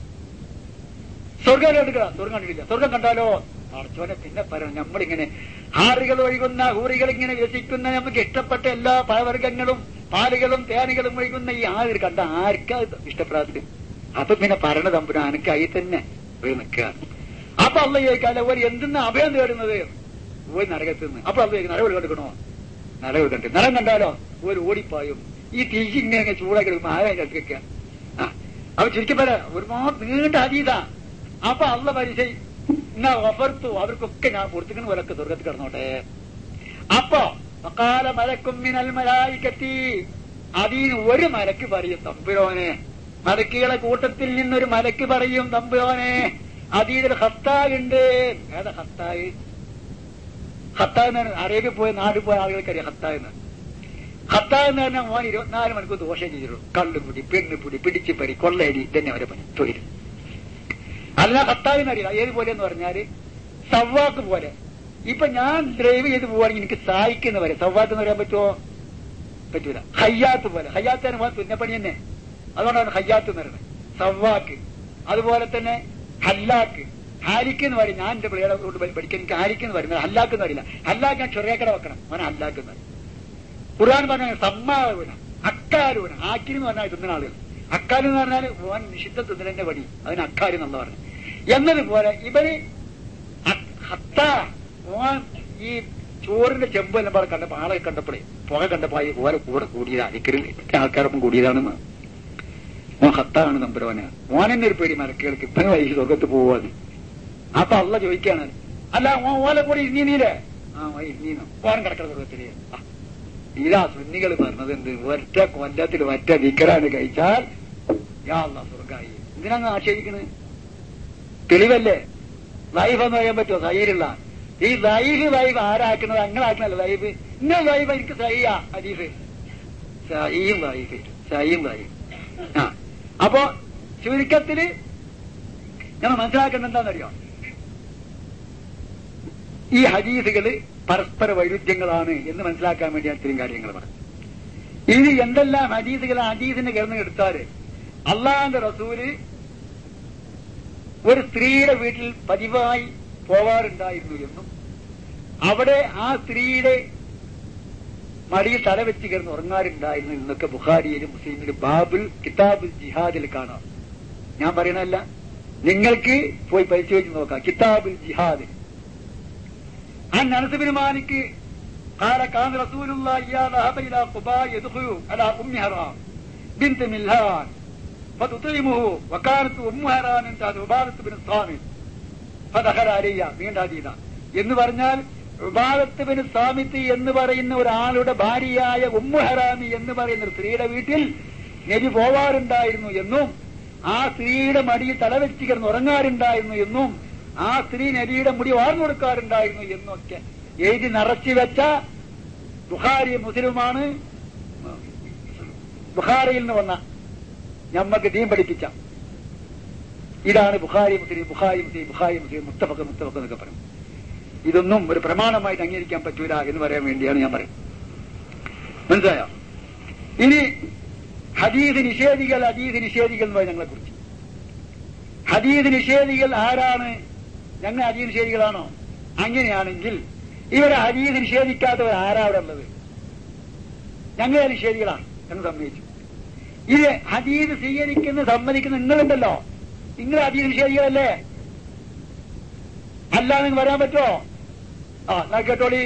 സ്വർഗം കണ്ടുക സ്വർഗം കണ്ടിട്ടില്ല സ്വർഗം കണ്ടാലോ അടച്ചോനെ പിന്നെ പറയണം നമ്മളിങ്ങനെ ഹാറുകൾ ഒഴുകുന്ന ഹൂറികൾ ഇങ്ങനെ വ്യസിക്കുന്ന നമുക്ക് ഇഷ്ടപ്പെട്ട എല്ലാ പഴവർഗ്ഗങ്ങളും പാലുകളും തേനുകളും ഒഴുകുന്ന ഈ ആര് കണ്ട ആർക്കാ ഇത് ഇഷ്ടപ്പെടാത്തത് അപ്പൊ പിന്നെ പറയണ തമ്പുരാ എനിക്ക് അതിൽ തന്നെ പോയി നിൽക്കുക അപ്പൊ അല്ല ചോദിക്കാല്ല ഒരു എന്തിന്ന് അഭയം തേടുന്നത് പോയി നരകത്ത് നിന്ന് അപ്പൊ അല്ല ചോദിക്കും നരകൾ കണ്ടുക്കണോ നരകൾ കണ്ടു നരം കണ്ടാലോ ഒരു ഓടിപ്പായും ഈ തീ ഇങ്ങനെ ചൂടാക്കി എടുക്കുമ്പോ ആരാ കേൾക്കുക ആ അപ്പൊ ചുരുക്കി പറ ഒരുപാട് നീണ്ട അതീതാ അപ്പൊ അല്ല പരിചയ എന്നാ ഒഫർത്തു അവർക്കൊക്കെ ഞാൻ കൊടുത്തിക്കുന്ന പോലൊക്കെ സ്വർഗത്തിൽ കിടന്നോട്ടെ അപ്പൊ കാല മലക്കും മിനൽ മലായിക്കത്തി അതിന് ഒരു മലക്ക് പറയും തമ്പുരോനെ മലക്കുകളെ കൂട്ടത്തിൽ നിന്നൊരു മലക്ക് പറയും തമ്പുരോനെ അതീതിൽ ഹത്തായുണ്ട് ഏതാ ഹത്തായി ഹത്ത എന്ന് അറേബ്യ പോയ നാട് പോയ ആളുകൾക്കറിയാം ഹത്ത എന്ന് ഹത്ത എന്ന് പറഞ്ഞാൽ മോൻ ഇരുപത്തിനാല് മണിക്കൂർ ദോഷം ചെയ്തിട്ടുള്ളൂ കള്ളുപിടി പെണ്ണുപിടി പിടിച്ചു പറി കൊള്ളയടി ഇതന്നെ അവരെ പണി തൊഴിൽ അല്ല ഹത്താവ് എന്നറിയില്ല ഏതുപോലെ എന്ന് പറഞ്ഞാല് സവ്വാക്ക് പോലെ ഇപ്പൊ ഞാൻ ഡ്രൈവ് ചെയ്ത് പോവാണെങ്കിൽ എനിക്ക് സായിക്കുന്ന പോലെ സവ്വാക്ക് എന്ന് പറയാൻ പറ്റുമോ പറ്റൂല ഹയ്യാത്ത് പോലെ ഹയ്യാത്ത് പോകാൻ തുന്നപ്പണി തന്നെ അതുകൊണ്ടാണ് ഹയ്യാത്ത് എന്ന് പറയുന്നത് സവ്വാക്ക് അതുപോലെ തന്നെ ഹല്ലാക്ക് ഹാലിക്ക് എന്ന് പറയും ഞാൻ എന്റെ പിള്ളേരെ കൊണ്ട് പഠിക്കാൻ എനിക്ക് ഹാലിക്ക് എന്ന് പറയുന്നത് ഹല്ലാക്ക് എന്ന് പറയില്ല ഹല്ലാക്ക് ഞാൻ ചെറിയക്കട വെക്കണം അവൻ ഹല്ലാക്ക് എന്ന് പറയും ഖുർആൻ പറഞ്ഞ സമ്മാവൂന അക്കാലൂന ആക്കിന് എന്ന് പറഞ്ഞാൽ തിന്നുന്ന ആളുകൾ അക്കാല് എന്ന് പറഞ്ഞാൽ ഓൻ നിഷിദ്ധ തിന്നലിന്റെ പടി അതിന് അക്കാല് എന്നുള്ള പറഞ്ഞു എന്നതുപോലെ ഇവര് അ- ഹത്ത ഓൻ ഈ ചോറിന്റെ ചെമ്പ് എല്ലാം പാടെ കണ്ടപ്പോ ആളെ കണ്ടപ്പോഴേ പുക കണ്ടപ്പോ ഈ ഓരെ കൂടെ കൂടിയതാ അരിക്കറിൽ ആൾക്കാരൊപ്പം കൂടിയതാണെന്ന് ഓൻ ഹത്താണ് നമ്പരോന് ഓനെന്നെ ഒരു പേടി മലക്കുകൾക്ക് ഇപ്പൊ വൈകി സ്വർഗത്ത് പോവാന്ന് അപ്പൊ അള്ള ചോദിക്കാണ് അല്ല ഓൻ ഓലെ കൂടെ ഇരുന്നീനീലേ ആ ഓ ഇരുന്നീനോ ഓൻ കിടക്കണ സ്വർഗത്തില് ആ ഇതാ സുന്നികൾ പറഞ്ഞത് എന്ത് ഒറ്റ കൊല്ലത്തിൽ ഒറ്റ വിക്കറാണ് കഴിച്ചാൽ യാ അല്ലാ സ്വർഗായി ഇതിനങ്ങ് ആക്ഷേപിക്കുന്നത് തെളിവല്ലേ ലൈഫ് എന്ന് പറയാൻ പറ്റുമോ സഹീലുള്ള ഈ ലൈഫ് ലൈഫ് ആരാക്കുന്നത് അങ്ങനാക്കണല്ലോ ലൈഫ് ഇന്ന ലൈഫ് എനിക്ക് സഹിയാ അലീഫ് സഹിയും ലൈഫ് സഹിയും ലൈഫ് ആ അപ്പോ ചുരുക്കത്തില് നമ്മൾ മനസ്സിലാക്കേണ്ട എന്താണെന്നറിയോ ഈ ഹദീസുകള് പരസ്പര വൈരുദ്ധ്യങ്ങളാണ് എന്ന് മനസ്സിലാക്കാൻ വേണ്ടിയാണ് ഇത്രയും കാര്യങ്ങൾ പറഞ്ഞത് ഇനി എന്തെല്ലാം ഹദീസുകൾ ഹദീസിന്റെ കിടന്ന് എടുത്താല് അള്ളാന്റെ റസൂല് ഒരു സ്ത്രീയുടെ വീട്ടിൽ പതിവായി പോവാറുണ്ടായിരുന്നു എന്നും അവിടെ ആ സ്ത്രീയുടെ മടിയിൽ തലവെച്ച് കിടന്ന് ഉറങ്ങാറുണ്ടായിരുന്നു എന്നൊക്കെ ബുഖാരിയിലും മുസ്ലിമിലും ബാബുൽ കിതാബുൽ ജിഹാദിൽ കാണാം ഞാൻ പറയണല്ല നിങ്ങൾക്ക് പോയി പരിശോധിച്ച് നോക്കാം കിതാബുൽ ജിഹാദ് عن انس بن مالك قال كان رسول الله اذا ذهب الى قباء يدخل على ام هرام بنت ملهان فتطعمه وكانت ام هرام تحت عبادة بن الصامت ഫതഹരാരിയ വീണ്ടാതീത എന്ന് പറഞ്ഞാൽ വിഭാഗത്തുവിന് സ്വാമിത്തി എന്ന് പറയുന്ന ഒരാളുടെ ഭാര്യയായ ഉമ്മു ഹറാമി എന്ന് പറയുന്ന ഒരു സ്ത്രീയുടെ വീട്ടിൽ നബി പോവാറുണ്ടായിരുന്നു എന്നും ആ സ്ത്രീയുടെ മടിയിൽ തലവെച്ച് കിടന്ന് ഉറങ്ങാറുണ്ടായിരുന്നു എന്നും ആ സ്ത്രീ നബിയുടെ മുടി വാർന്നു കൊടുക്കാറുണ്ടായിരുന്നു എന്നൊക്കെ എഴുതി നിറച്ചു വെച്ച ബുഖാരി മുസ്ലിമാണ് ബുഖാരിയിൽ നിന്ന് വന്ന ഞമ്മക്ക് ദീൻ പഠിപ്പിച്ച ഇതാണ് ബുഖാരി മുസ്ലിം ബുഖാരി മുസ്ലിം ബുഖാരി മുസ്ലിം മുത്തഫക്ക് മുത്തഫക്ക് എന്നൊക്കെ പറയും ഇതൊന്നും ഒരു പ്രമാണമായിട്ട് അംഗീകരിക്കാൻ പറ്റൂല എന്ന് പറയാൻ വേണ്ടിയാണ് ഞാൻ പറയുന്നത് മനസ്സിലായോ ഇനി ഹദീദ് നിഷേധികൾ ഹദീദ് നിഷേധികൾ എന്ന് പറയും ഞങ്ങളെ കുറിച്ച് ഹദീദ് നിഷേധികൾ ആരാണ് ഞങ്ങൾ ഹദീദ് നിഷേധികളാണോ അങ്ങനെയാണെങ്കിൽ ഇവരെ ഹദീദ് നിഷേധിക്കാത്തവർ ആരാ അവിടെ ഉള്ളത് ഞങ്ങൾ നിഷേധികളാണ് എന്ന് സമ്മതിച്ചു ഇത് ഹദീദ് സ്വീകരിക്കുന്ന സമ്മതിക്കുന്ന നിങ്ങളുണ്ടല്ലോ നിങ്ങൾ ഹദീദ് നിഷേധികളല്ലേ അല്ല നിങ്ങൾ വരാൻ പറ്റുമോ ആ എന്നാ കേട്ടോളി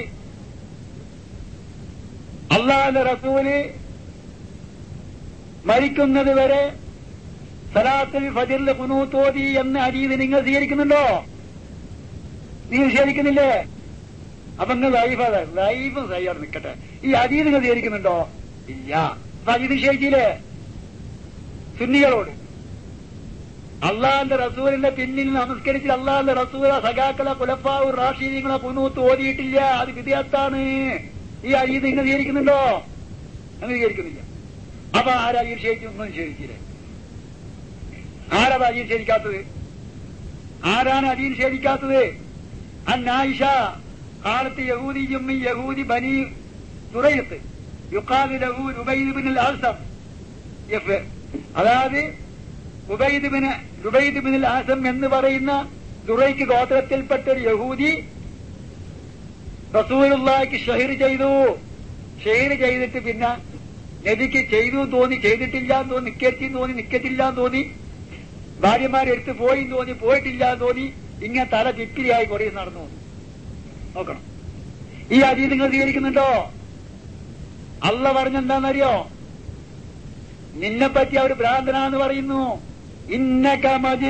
അള്ളാഹുന്റെ റസൂല് മരിക്കുന്നത് വരെ സലാത്തുൽ ഫജിറിൽ കുനൂത്തോതി എന്ന ഹദീദ് നിങ്ങൾ സ്വീകരിക്കുന്നുണ്ടോ നീ നിഷേധിക്കുന്നില്ലേ അപ്പൊ നിങ്ങൾ ലൈഫ് ലൈഫ് സയ്യാറ് നിൽക്കട്ടെ ഈ ഹദീദ് നിങ്ങൾ സ്വീകരിക്കുന്നുണ്ടോ ഇല്ല അപ്പൊ ഹദീദ് നിഷേധിച്ചില്ലേ സുന്നികളോട് അള്ളാന്റെ റസൂലിന്റെ പിന്നിൽ നമസ്കരിച്ച് അള്ളാന്റെ റസൂല സഖാക്കളെ കുലപ്പാവ് റാഷീദിങ്ങളെ കുനൂത്ത് ഓതിയിട്ടില്ല അത് വിദ്യാർത്ഥാണ് ഈ അരീത് നിങ്ങൾ സ്വീകരിക്കുന്നുണ്ടോ അങ്ങനെ സ്വീകരിക്കുന്നില്ല അപ്പൊ ആരാ ഈ നിഷേധിച്ചു ഒന്നും നിഷേധിച്ചില്ലേ ആരാ അരി നിഷേധിക്കാത്തത് ആരാണ് അരി നിഷേധിക്കാത്തത് അന്നായിഷ കാലത്ത് യഹൂദിയും യഹൂദി ബനി തുറയത്ത് യുക്കാദ് ലഹു റുബൈദ് ബിൻ ആസം എഫ് അതായത് ഉബൈദ് ബിൻ റുബൈദ് ബിൻ ആസം എന്ന് പറയുന്ന ദുറൈക്ക് ഗോത്രത്തിൽപ്പെട്ട ഒരു യഹൂദി റസൂലുള്ളാഹിക്ക് ഷഹിർ ചെയ്തു ഷെയർ ചെയ്തിട്ട് പിന്നെ നബിക്ക് ചെയ്തു തോന്നി ചെയ്തിട്ടില്ല എന്ന് തോന്നി നിക്കറ്റി തോന്നി നിക്കറ്റില്ല എന്ന് തോന്നി ഭാര്യമാരെടുത്ത് പോയി തോന്നി പോയിട്ടില്ല എന്ന് തോന്നി ഇങ്ങനെ തല ചിപ്പിരിയായി കുറേ നടന്നു വന്നു. നോക്കണം ഈ അതി നിങ്ങൾ സ്വീകരിക്കുന്നുണ്ടോ അല്ല പറഞ്ഞെന്താണെന്നറിയോ നിന്നെ പറ്റി അവർ ഭ്രാന്തനാന്ന് പറയുന്നു ഇന്നക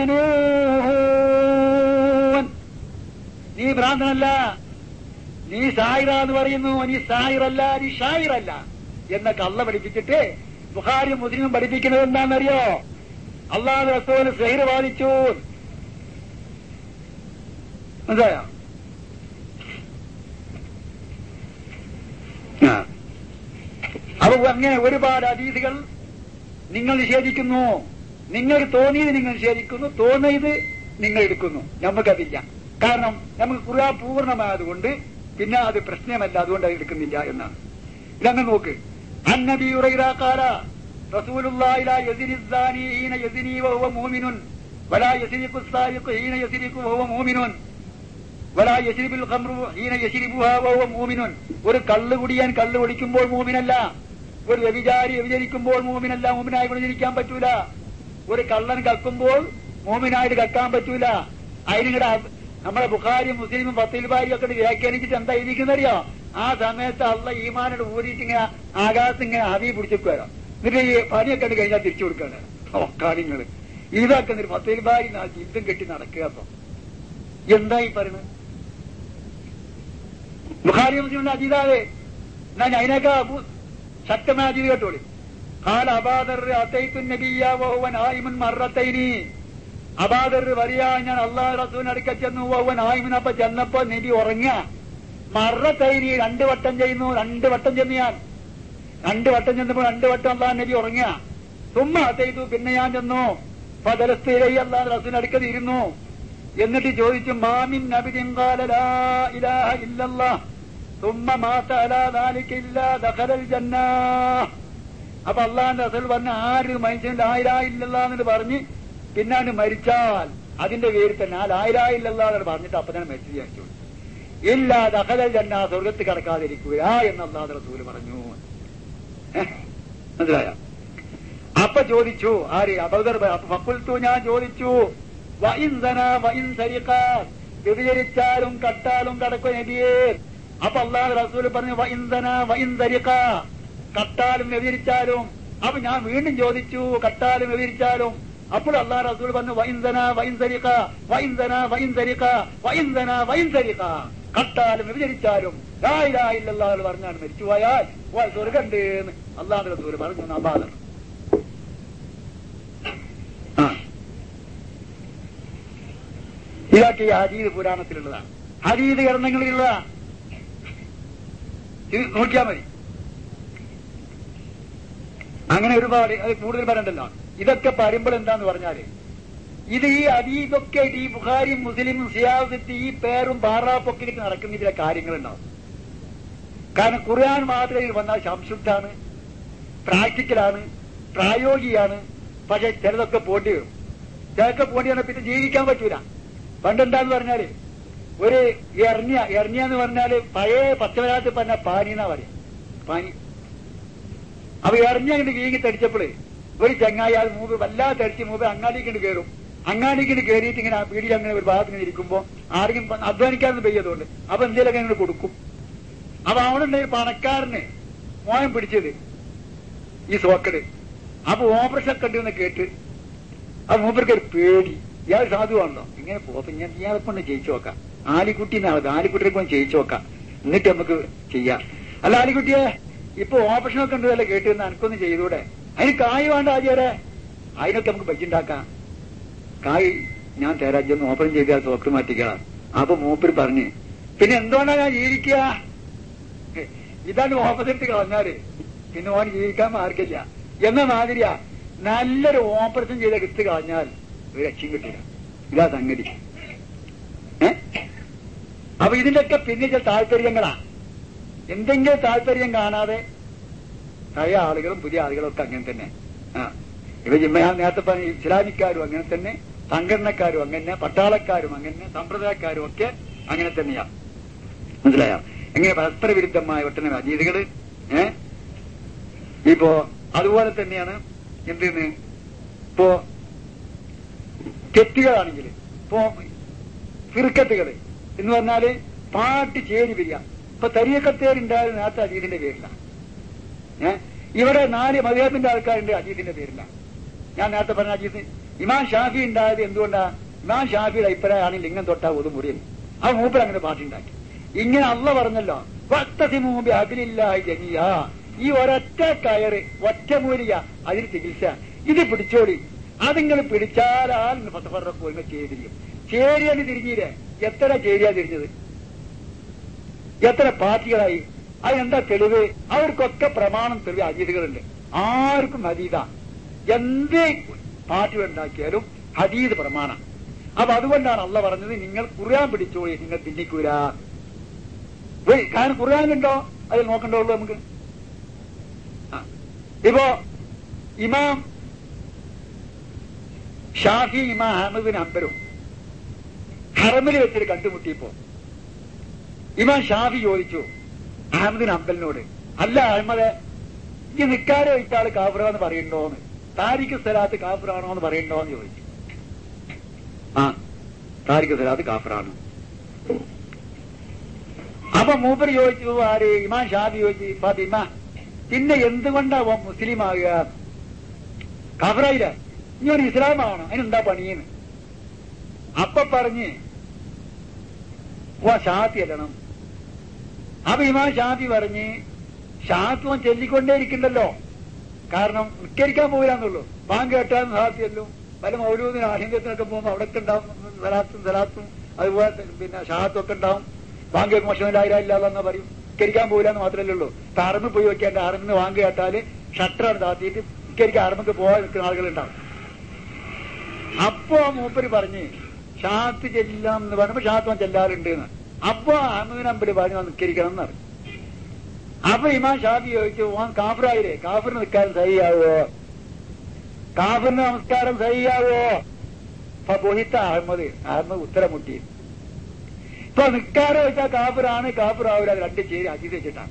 മജ്നൂൻ നീ ഭ്രാന്തനല്ല നീ സായിറ എന്ന് പറയുന്നു നീ സായിറല്ല നീ ഷായിറല്ല എന്നൊക്കെ അല്ല പഠിപ്പിച്ചിട്ട് ബുഹാരി മുസ്ലിമും പഠിപ്പിക്കുന്നത് എന്താണെന്നറിയോ അള്ളാഹ് റസൂൽ സഹിർ വാദിച്ചു മനസ്സിലായോ ആ. അപ്പൊ അങ്ങനെ ഒരുപാട് അതീതികൾ നിങ്ങൾ നിഷേധിക്കുന്നു നിങ്ങൾക്ക് തോന്നിയത് നിങ്ങൾ നിഷേധിക്കുന്നു തോന്നിയത് നിങ്ങൾ എടുക്കുന്നു നമുക്കതില്ല കാരണം നമുക്ക് ഖുർആൻ പൂർണ്ണമായതുകൊണ്ട് പിന്നെ അത് പ്രശ്നമല്ല അതുകൊണ്ട് അത് എടുക്കുന്നില്ല എന്നാണ് ഇതങ്ങ് നോക്ക് അന്നബി ഉറൈറാക്കാല റസൂലുള്ളാഹി ലാ യസിനി الزاني حين يزني وهو مؤمن ولا يسرق السارق حين يسرق وهو مؤمن ولا يشرب الخمر حين يشربها وهو مؤمن ഒരു കള്ള് കുടിയാൻ കള്ള് കുടിക്കുമ്പോൾ മൂമിനല്ല ഒരു വ്യഭിചാരി വ്യഭിചരിക്കുമ്പോൾ മൂമിനല്ല മൂമിനായി വ്യഭിചരിക്കാൻ പറ്റൂല ഒരു കള്ളൻ കക്കുമ്പോൾ മൂമിനായിട്ട് കക്കാൻ പറ്റൂല അതിനിടെ നമ്മളെ ബുഖാരിയും മുസ്ലിമും പത്തിൽ ബാരിയും ഒക്കെ വ്യാഖ്യാനിച്ചിട്ട് എന്താ ഇരിക്കുന്നറിയോ ആ സമയത്ത് അള്ള ഈമാനോട് ഊരിയിട്ട് ഇങ്ങനെ ആകാശത്ത് ഇങ്ങനെ ആവി പിടിച്ചു വരാം എന്നിട്ട് ഈ പണിയൊക്കെ ഉണ്ട് കഴിഞ്ഞാൽ തിരിച്ചു കൊടുക്കാണ് കാര്യങ്ങള് ഇതൊക്കെ എന്നിട്ട് പത്തിൽ ബാരി യുദ്ധം കെട്ടി നടക്കുക അപ്പൊ എന്താ ഈ പറയുന്നത് ബുഖാരി മുസ്ലിമിന്റെ അതീതാവേ ഞാൻ അതിനേക്കാ അബു- ശക്തമായ അതീത് കേട്ടോളി قال അബാദർ അത്തൈത്തു നബിയ വഹുവൻ ആയിമുൻ മറത്തൈനി അബാദർ വരിയാ ഞാൻ അള്ളാഹ് റസൂലിന് അടുക്ക ചെന്നു വഹുവൻ ആയിമുൻ അപ്പൊ ചെന്നപ്പോ നബി ഉറങ്ങ മറത്തൈനി രണ്ടു വട്ടം ചെയ്യുന്നു രണ്ട് വട്ടം ചെന്ന് ഞാൻ രണ്ട് വട്ടം ചെന്നപ്പോ രണ്ട് വട്ടം അള്ളാഹ് നബി ഉറങ്ങ തുമ്മ അത്തൈത്തു പിന്നെ ഞാൻ ചെന്നു ഫതലസ്ഥിരൈ അള്ളാഹ് റസൂലിന് അടുക്കത് ഇരുന്നു എന്നിട്ട് ചോദിച്ചു മാമിൻ നബിദിൻ ഖാല ലാ ഇലാഹ ഇല്ലല്ലാഹ് ثم مات على ذلك إلا دخل الجنة അപ്പൊ അള്ളാന്റെ റസൂൽ പറഞ്ഞ ആര് മനുഷ്യൻ ലായിരായില്ലല്ല എന്നിട്ട് പറഞ്ഞ് പിന്നാണ്ട് മരിച്ചാൽ അതിന്റെ പേരിൽ തന്നെ ആ ലായിരായില്ലല്ല എന്ന് പറഞ്ഞിട്ട് അപ്പൊ തന്നെ മരിച്ചു വിചാരിച്ചു ഇല്ല ദഹല ജന്ന സ്വർഗത്ത് കിടക്കാതിരിക്കുക എന്ന് അള്ളാഹ് റസൂൽ പറഞ്ഞു ഏഹ്? മനസ്സിലായ അപ്പൊ ചോദിച്ചു ആര് അബദർ ഫക്കുൽത്തു ഞാൻ ചോദിച്ചു വഇൻസന വഇൻ സരിഖ വ്യഭിചരിച്ചാലും കട്ടാലും കടക്കോ നബിയേ അപ്പൊ അള്ളാഹ് റസൂൽ പറഞ്ഞു വഇൻസന വഇൻ സരിഖ കട്ടാലും വ്യഭിചരിച്ചാലും അപ്പൊ ഞാൻ വീണ്ടും ചോദിച്ചു കട്ടാലും വ്യഭിചരിച്ചാലും അപ്പോൾ അള്ളാഹ് റസൂൽ പറഞ്ഞു വൈന്ദന വൈൻസരിക വൈന്ദന വൈൻസരിക വൈന്ദന വൈൻസരിക കട്ടാലും വിചരിച്ചാലും ലായില്ലാഹില്ലാഹ് പറഞ്ഞാണ് മരിച്ചുപോയാൽ ഓ സ്വർഗണ്ട് എന്ന് അള്ളാഹ് റസൂൽ പറഞ്ഞു നബാദം ആ ഇതൊക്കെ ഈ ഹദീദ് പുരാണത്തിലുള്ളതാണ് ഹദീദ് ഗ്രന്ഥങ്ങളിലുള്ളതാണ് ഇത് നോക്കിയാൽ മതി അങ്ങനെ ഒരുപാട് അത് കൂടുതൽ പറയണ്ടല്ലോ ഇതൊക്കെ പറയുമ്പോൾ എന്താന്ന് പറഞ്ഞാല് ഇത് ഈ അദീതൊക്കെ ഈ ബുഖാരിയും മുസ്ലിമും സിയാസത്ത് ഈ പേരും പാറാപ്പൊക്കെ ഇട്ട് നടക്കുന്ന ഇതിലെ കാര്യങ്ങളുണ്ടാവും കാരണം ഖുർആൻ മാത്രം ഇതിൽ വന്നാൽ സംശുദ്ധാണ് പ്രാക്ടിക്കലാണ് പ്രായോഗികമാണ് പക്ഷെ ചിലതൊക്കെ പോണ്ടി വരും ചിലതൊക്കെ പോണ്ടി വന്നാൽ പിന്നെ ജീവിക്കാൻ പറ്റൂല പണ്ടെന്താന്ന് പറഞ്ഞാല് ഒരു എർണിയ എർണിയ എന്ന് പറഞ്ഞാല് പഴയ പച്ചമരാത്തിൽ പറഞ്ഞ പാനി എന്നാ പറയാ പാനി അപ്പൊ എറിഞ്ഞ അങ്ങോട്ട് വീങ്ങി തടിച്ചപ്പോഴേ ഒരു ചങ്ങായി അത് മൂവ് വല്ലാതെ തടിച്ച് മൂവ് അങ്ങാടിക്ക് കയറും അങ്ങാടിക്ക് കയറിയിട്ട് ഇങ്ങനെ ആ പീടിയിൽ അങ്ങനെ ഒരു ഭാഗത്ത് ഇങ്ങനെ ഇരിക്കുമ്പോ ആരെങ്കിലും പ- അധ്വാനിക്കാനൊന്നും പെയ്യതുകൊണ്ട് അപ്പൊ എന്തെങ്കിലുമൊക്കെ ഇങ്ങനെ കൊടുക്കും അപ്പൊ അവിടെ പണക്കാരന് മോയം പിടിച്ചത് ഈ സോക്കട് അപ്പൊ ഓപ്പറേഷൻ ഒക്കെ ഉണ്ടെന്ന് കേട്ട് അത് മൂപ്പർക്ക് ഒരു പേടി ഇയാൾ സാധുവാണല്ലോ ഇങ്ങനെ പോത്ത് ഞാൻ ഇയാളെ കൊണ്ട് ജയിച്ചു നോക്കാം ആലിക്കുട്ടി എന്നാണ് ആലിക്കുട്ടിയെ കൊണ്ട് ജയിച്ചു നോക്കാം എന്നിട്ട് നമുക്ക് ചെയ്യാം അല്ല ആലിക്കുട്ടിയെ ഇപ്പൊ ഓപ്പറേഷൻ ഒക്കെ ഉണ്ടല്ലോ കേട്ട് എനിക്കൊന്നും ചെയ്തൂടെ അതിന് കായ് വേണ്ട ആചാരെ അതിനൊക്കെ നമുക്ക് ബജ്ജുണ്ടാക്കാം കായ് ഞാൻ തരാജൊന്ന് ഓപ്പറേഷൻ ചെയ്താൽ സോക്കർ മാറ്റിക്കളാം അപ്പൊ മൂപ്പര് പറഞ്ഞ് പിന്നെ എന്തുകൊണ്ടാ ഞാൻ ജീവിക്കുക ഇതാണ് ഓപ്പറേഷൻ കളഞ്ഞാല് പിന്നെ ഓൻ ജീവിക്കാൻ മാർഗില്ല എന്ന മാതിരിയാ നല്ലൊരു ഓപ്പറേഷൻ ചെയ്ത എടുത്ത് കളഞ്ഞാൽ ഒരു രക്ഷയും കിട്ടില്ല ഇതാ സംഗതി ഏ അപ്പൊ ഇതിന്റെയൊക്കെ പിന്നെ ചില താല്പര്യങ്ങളാ എന്തെങ്കിലും താല്പര്യം കാണാതെ പഴയ ആളുകളും പുതിയ ആളുകളും ഒക്കെ അങ്ങനെ തന്നെ ആ ഇവ ജിമ്മ ഞാൻ നേരത്തെ പറഞ്ഞ ഇസ്ലാമിക്കാരും അങ്ങനെ തന്നെ സംഘടനക്കാരും അങ്ങനെ പട്ടാളക്കാരും അങ്ങനെ സമ്പ്രദായക്കാരും ഒക്കെ അങ്ങനെ തന്നെയാ മനസ്സിലായോ എങ്ങനെ പരസ്പര വിരുദ്ധമായ ഒട്ടനവധി അതീതികള് ഏ ഇപ്പോ അതുപോലെ തന്നെയാണ് എന്തെന്ന് ഇപ്പോ തെറ്റുകളാണെങ്കിൽ ഇപ്പോ ഫിർക്കത്തുകള് എന്ന് പറഞ്ഞാല് പാട്ട് ചേരി വരിക ഇപ്പൊ തരിയക്കത്തേരുണ്ടായത് നേരത്തെ അജീതിന്റെ പേരില ഏ ഇവിടെ നാല് മധുഹബിന്റെ ആൾക്കാരുണ്ട് അജീതിന്റെ പേരില ഞാൻ നേരത്തെ പറഞ്ഞ അജീത് ഇമാം ഷാഫി ഉണ്ടായത് എന്തുകൊണ്ടാ ഇമാം ഷാഫിയുടെ അഭിപ്രായമാണ് ലിംഗം തൊട്ടാ ഒരു മുറിയും ആ മൂപ്പർ അങ്ങനെ പാട്ടുണ്ടാക്കി ഇങ്ങനെ അള്ള പറഞ്ഞല്ലോ വക്തസിമൂബി അതിലില്ലായി ജനിയ ഈ ഒരൊറ്റ കയറ് ഒറ്റമൂലിയ അതിന് ചികിത്സ ഇത് പിടിച്ചോടി അതിങ്ങൾ പിടിച്ചാലാൽ പത്തപ്പറ ചേരിയും ചേരിയാണ് തിരിഞ്ഞില്ലേ എത്ര ചേരിയാ തിരിഞ്ഞത് എത്ര പാർട്ടികളായി അതിനെന്താ തെളിവ് അവർക്കൊക്കെ പ്രമാണം തെളിവ് അതീതുകളുണ്ട് ആർക്കും ഹദീദ എന്ത് പാർട്ടി ഉണ്ടാക്കിയാലും ഹദീദ് പ്രമാണം അപ്പൊ അതുകൊണ്ടാണ് അള്ള പറഞ്ഞത് നിങ്ങൾ ഖുർആൻ പിടിച്ചോളി നിങ്ങൾ തിന്നിക്കൂല വെയ്, കാരണം ഖുർആാനുണ്ടോ അതിൽ നോക്കണ്ടുള്ളൂ നമുക്ക് ആ. ഇപ്പോ ഇമാം ഷാഫി ഇമാം അഹമ്മദിന് അമ്പരും ഹറമിൽ വെച്ചിട്ട് കണ്ടുമുട്ടിയപ്പോ ഇമാം ഷാഫി ചോദിച്ചു അഹമ്മദിന് അമ്പലിനോട് അല്ല അഹമ്മദ് ഈ നിക്കാരെ വെച്ച ആള് കാഫിറാന്ന് പറയണ്ടോന്ന് താരിഖ് സ്ഥലത്ത് കാഫിറാണോ എന്ന് പറയണ്ടോന്ന് ചോദിച്ചു ആ താരിഖ് സ്ഥലത്ത് കാഫിറാണ് അപ്പൊ മൂപ്പർ ചോദിച്ചു ആര് ഇമാം ഷാഫി ചോദിച്ചു ഫാത്തിമ പിന്നെ എന്തുകൊണ്ടാ അവൻ മുസ്ലിം ആകുക കാഫറായില്ല ഇനി ഒരു ഇസ്ലാം ആവണം അതിനെന്താ പണിയെന്ന് അപ്പൊ പറഞ്ഞ് ഓ ഷാഫി അല്ലണം അപ്പൊ ഇമാം ഷാഫി പറഞ്ഞ് ഷാത്വം ചൊല്ലിക്കൊണ്ടേ ഇരിക്കണ്ടല്ലോ കാരണം നിസ്കരിക്കാൻ പോകില്ലാന്നുള്ളൂ ബാങ്ക് കേട്ടാൽ ഷാത്തിയല്ലോ പല മൗലൂദിനും ആഹിന്ദത്തിനൊക്കെ പോകുമ്പോൾ അവിടെ ഉണ്ടാവും സലാത്തും സലാത്തും അതുപോലെ തന്നെ പിന്നെ ഷാത്തും ഒക്കെ ഉണ്ടാവും ബാങ്ക് മോശമില്ലായില്ല ഇല്ലാതെന്ന് പറയും നിസ്കരിക്കാൻ പോകില്ല എന്ന് മാത്രമല്ലേ ഉള്ളൂ താറന്ന് പോയി വെക്കേണ്ട ആറമിന്ന് വാങ്ക് കേട്ടാല് ഷട്ടറാണ് താത്തിയിട്ട് നിസ്കരിക്കാൻ ആറമ്മക്ക് പോകാൻ നിൽക്കുന്ന ആളുകളുണ്ടാവും അപ്പോ മൂപ്പര് പറഞ്ഞ് ഷാത്ത് ചെല്ലാം എന്ന് പറഞ്ഞപ്പോ ഷാത്ത് ചെല്ലാറുണ്ട് എന്ന് അപ്പോ അഹമ്മദിന് അമ്പല് പറഞ്ഞു "ഓൻ നിസ്കരിക്കണം എന്ന് പറഞ്ഞു അപ്പൊ ഇമാം ഷാഫി ചോദിച്ചു ഓൻ കാഫറായില്ലേ കാഫറിന് നിൽക്കാൻ സഹിയാവോ കാഫറിന് നമസ്കാരം സഹിയാവോ അപ്പൊ ബോഹിത്ത അഹമ്മദ് അഹമ്മദ് ഉത്തരം മുട്ടി ഇപ്പൊ നിക്കാരെ വെച്ചാൽ കാഫിറാണ് കാഫിറാവില്ല അത് രണ്ട് ചേരി ഹദീസ് വെച്ചിട്ടാണ്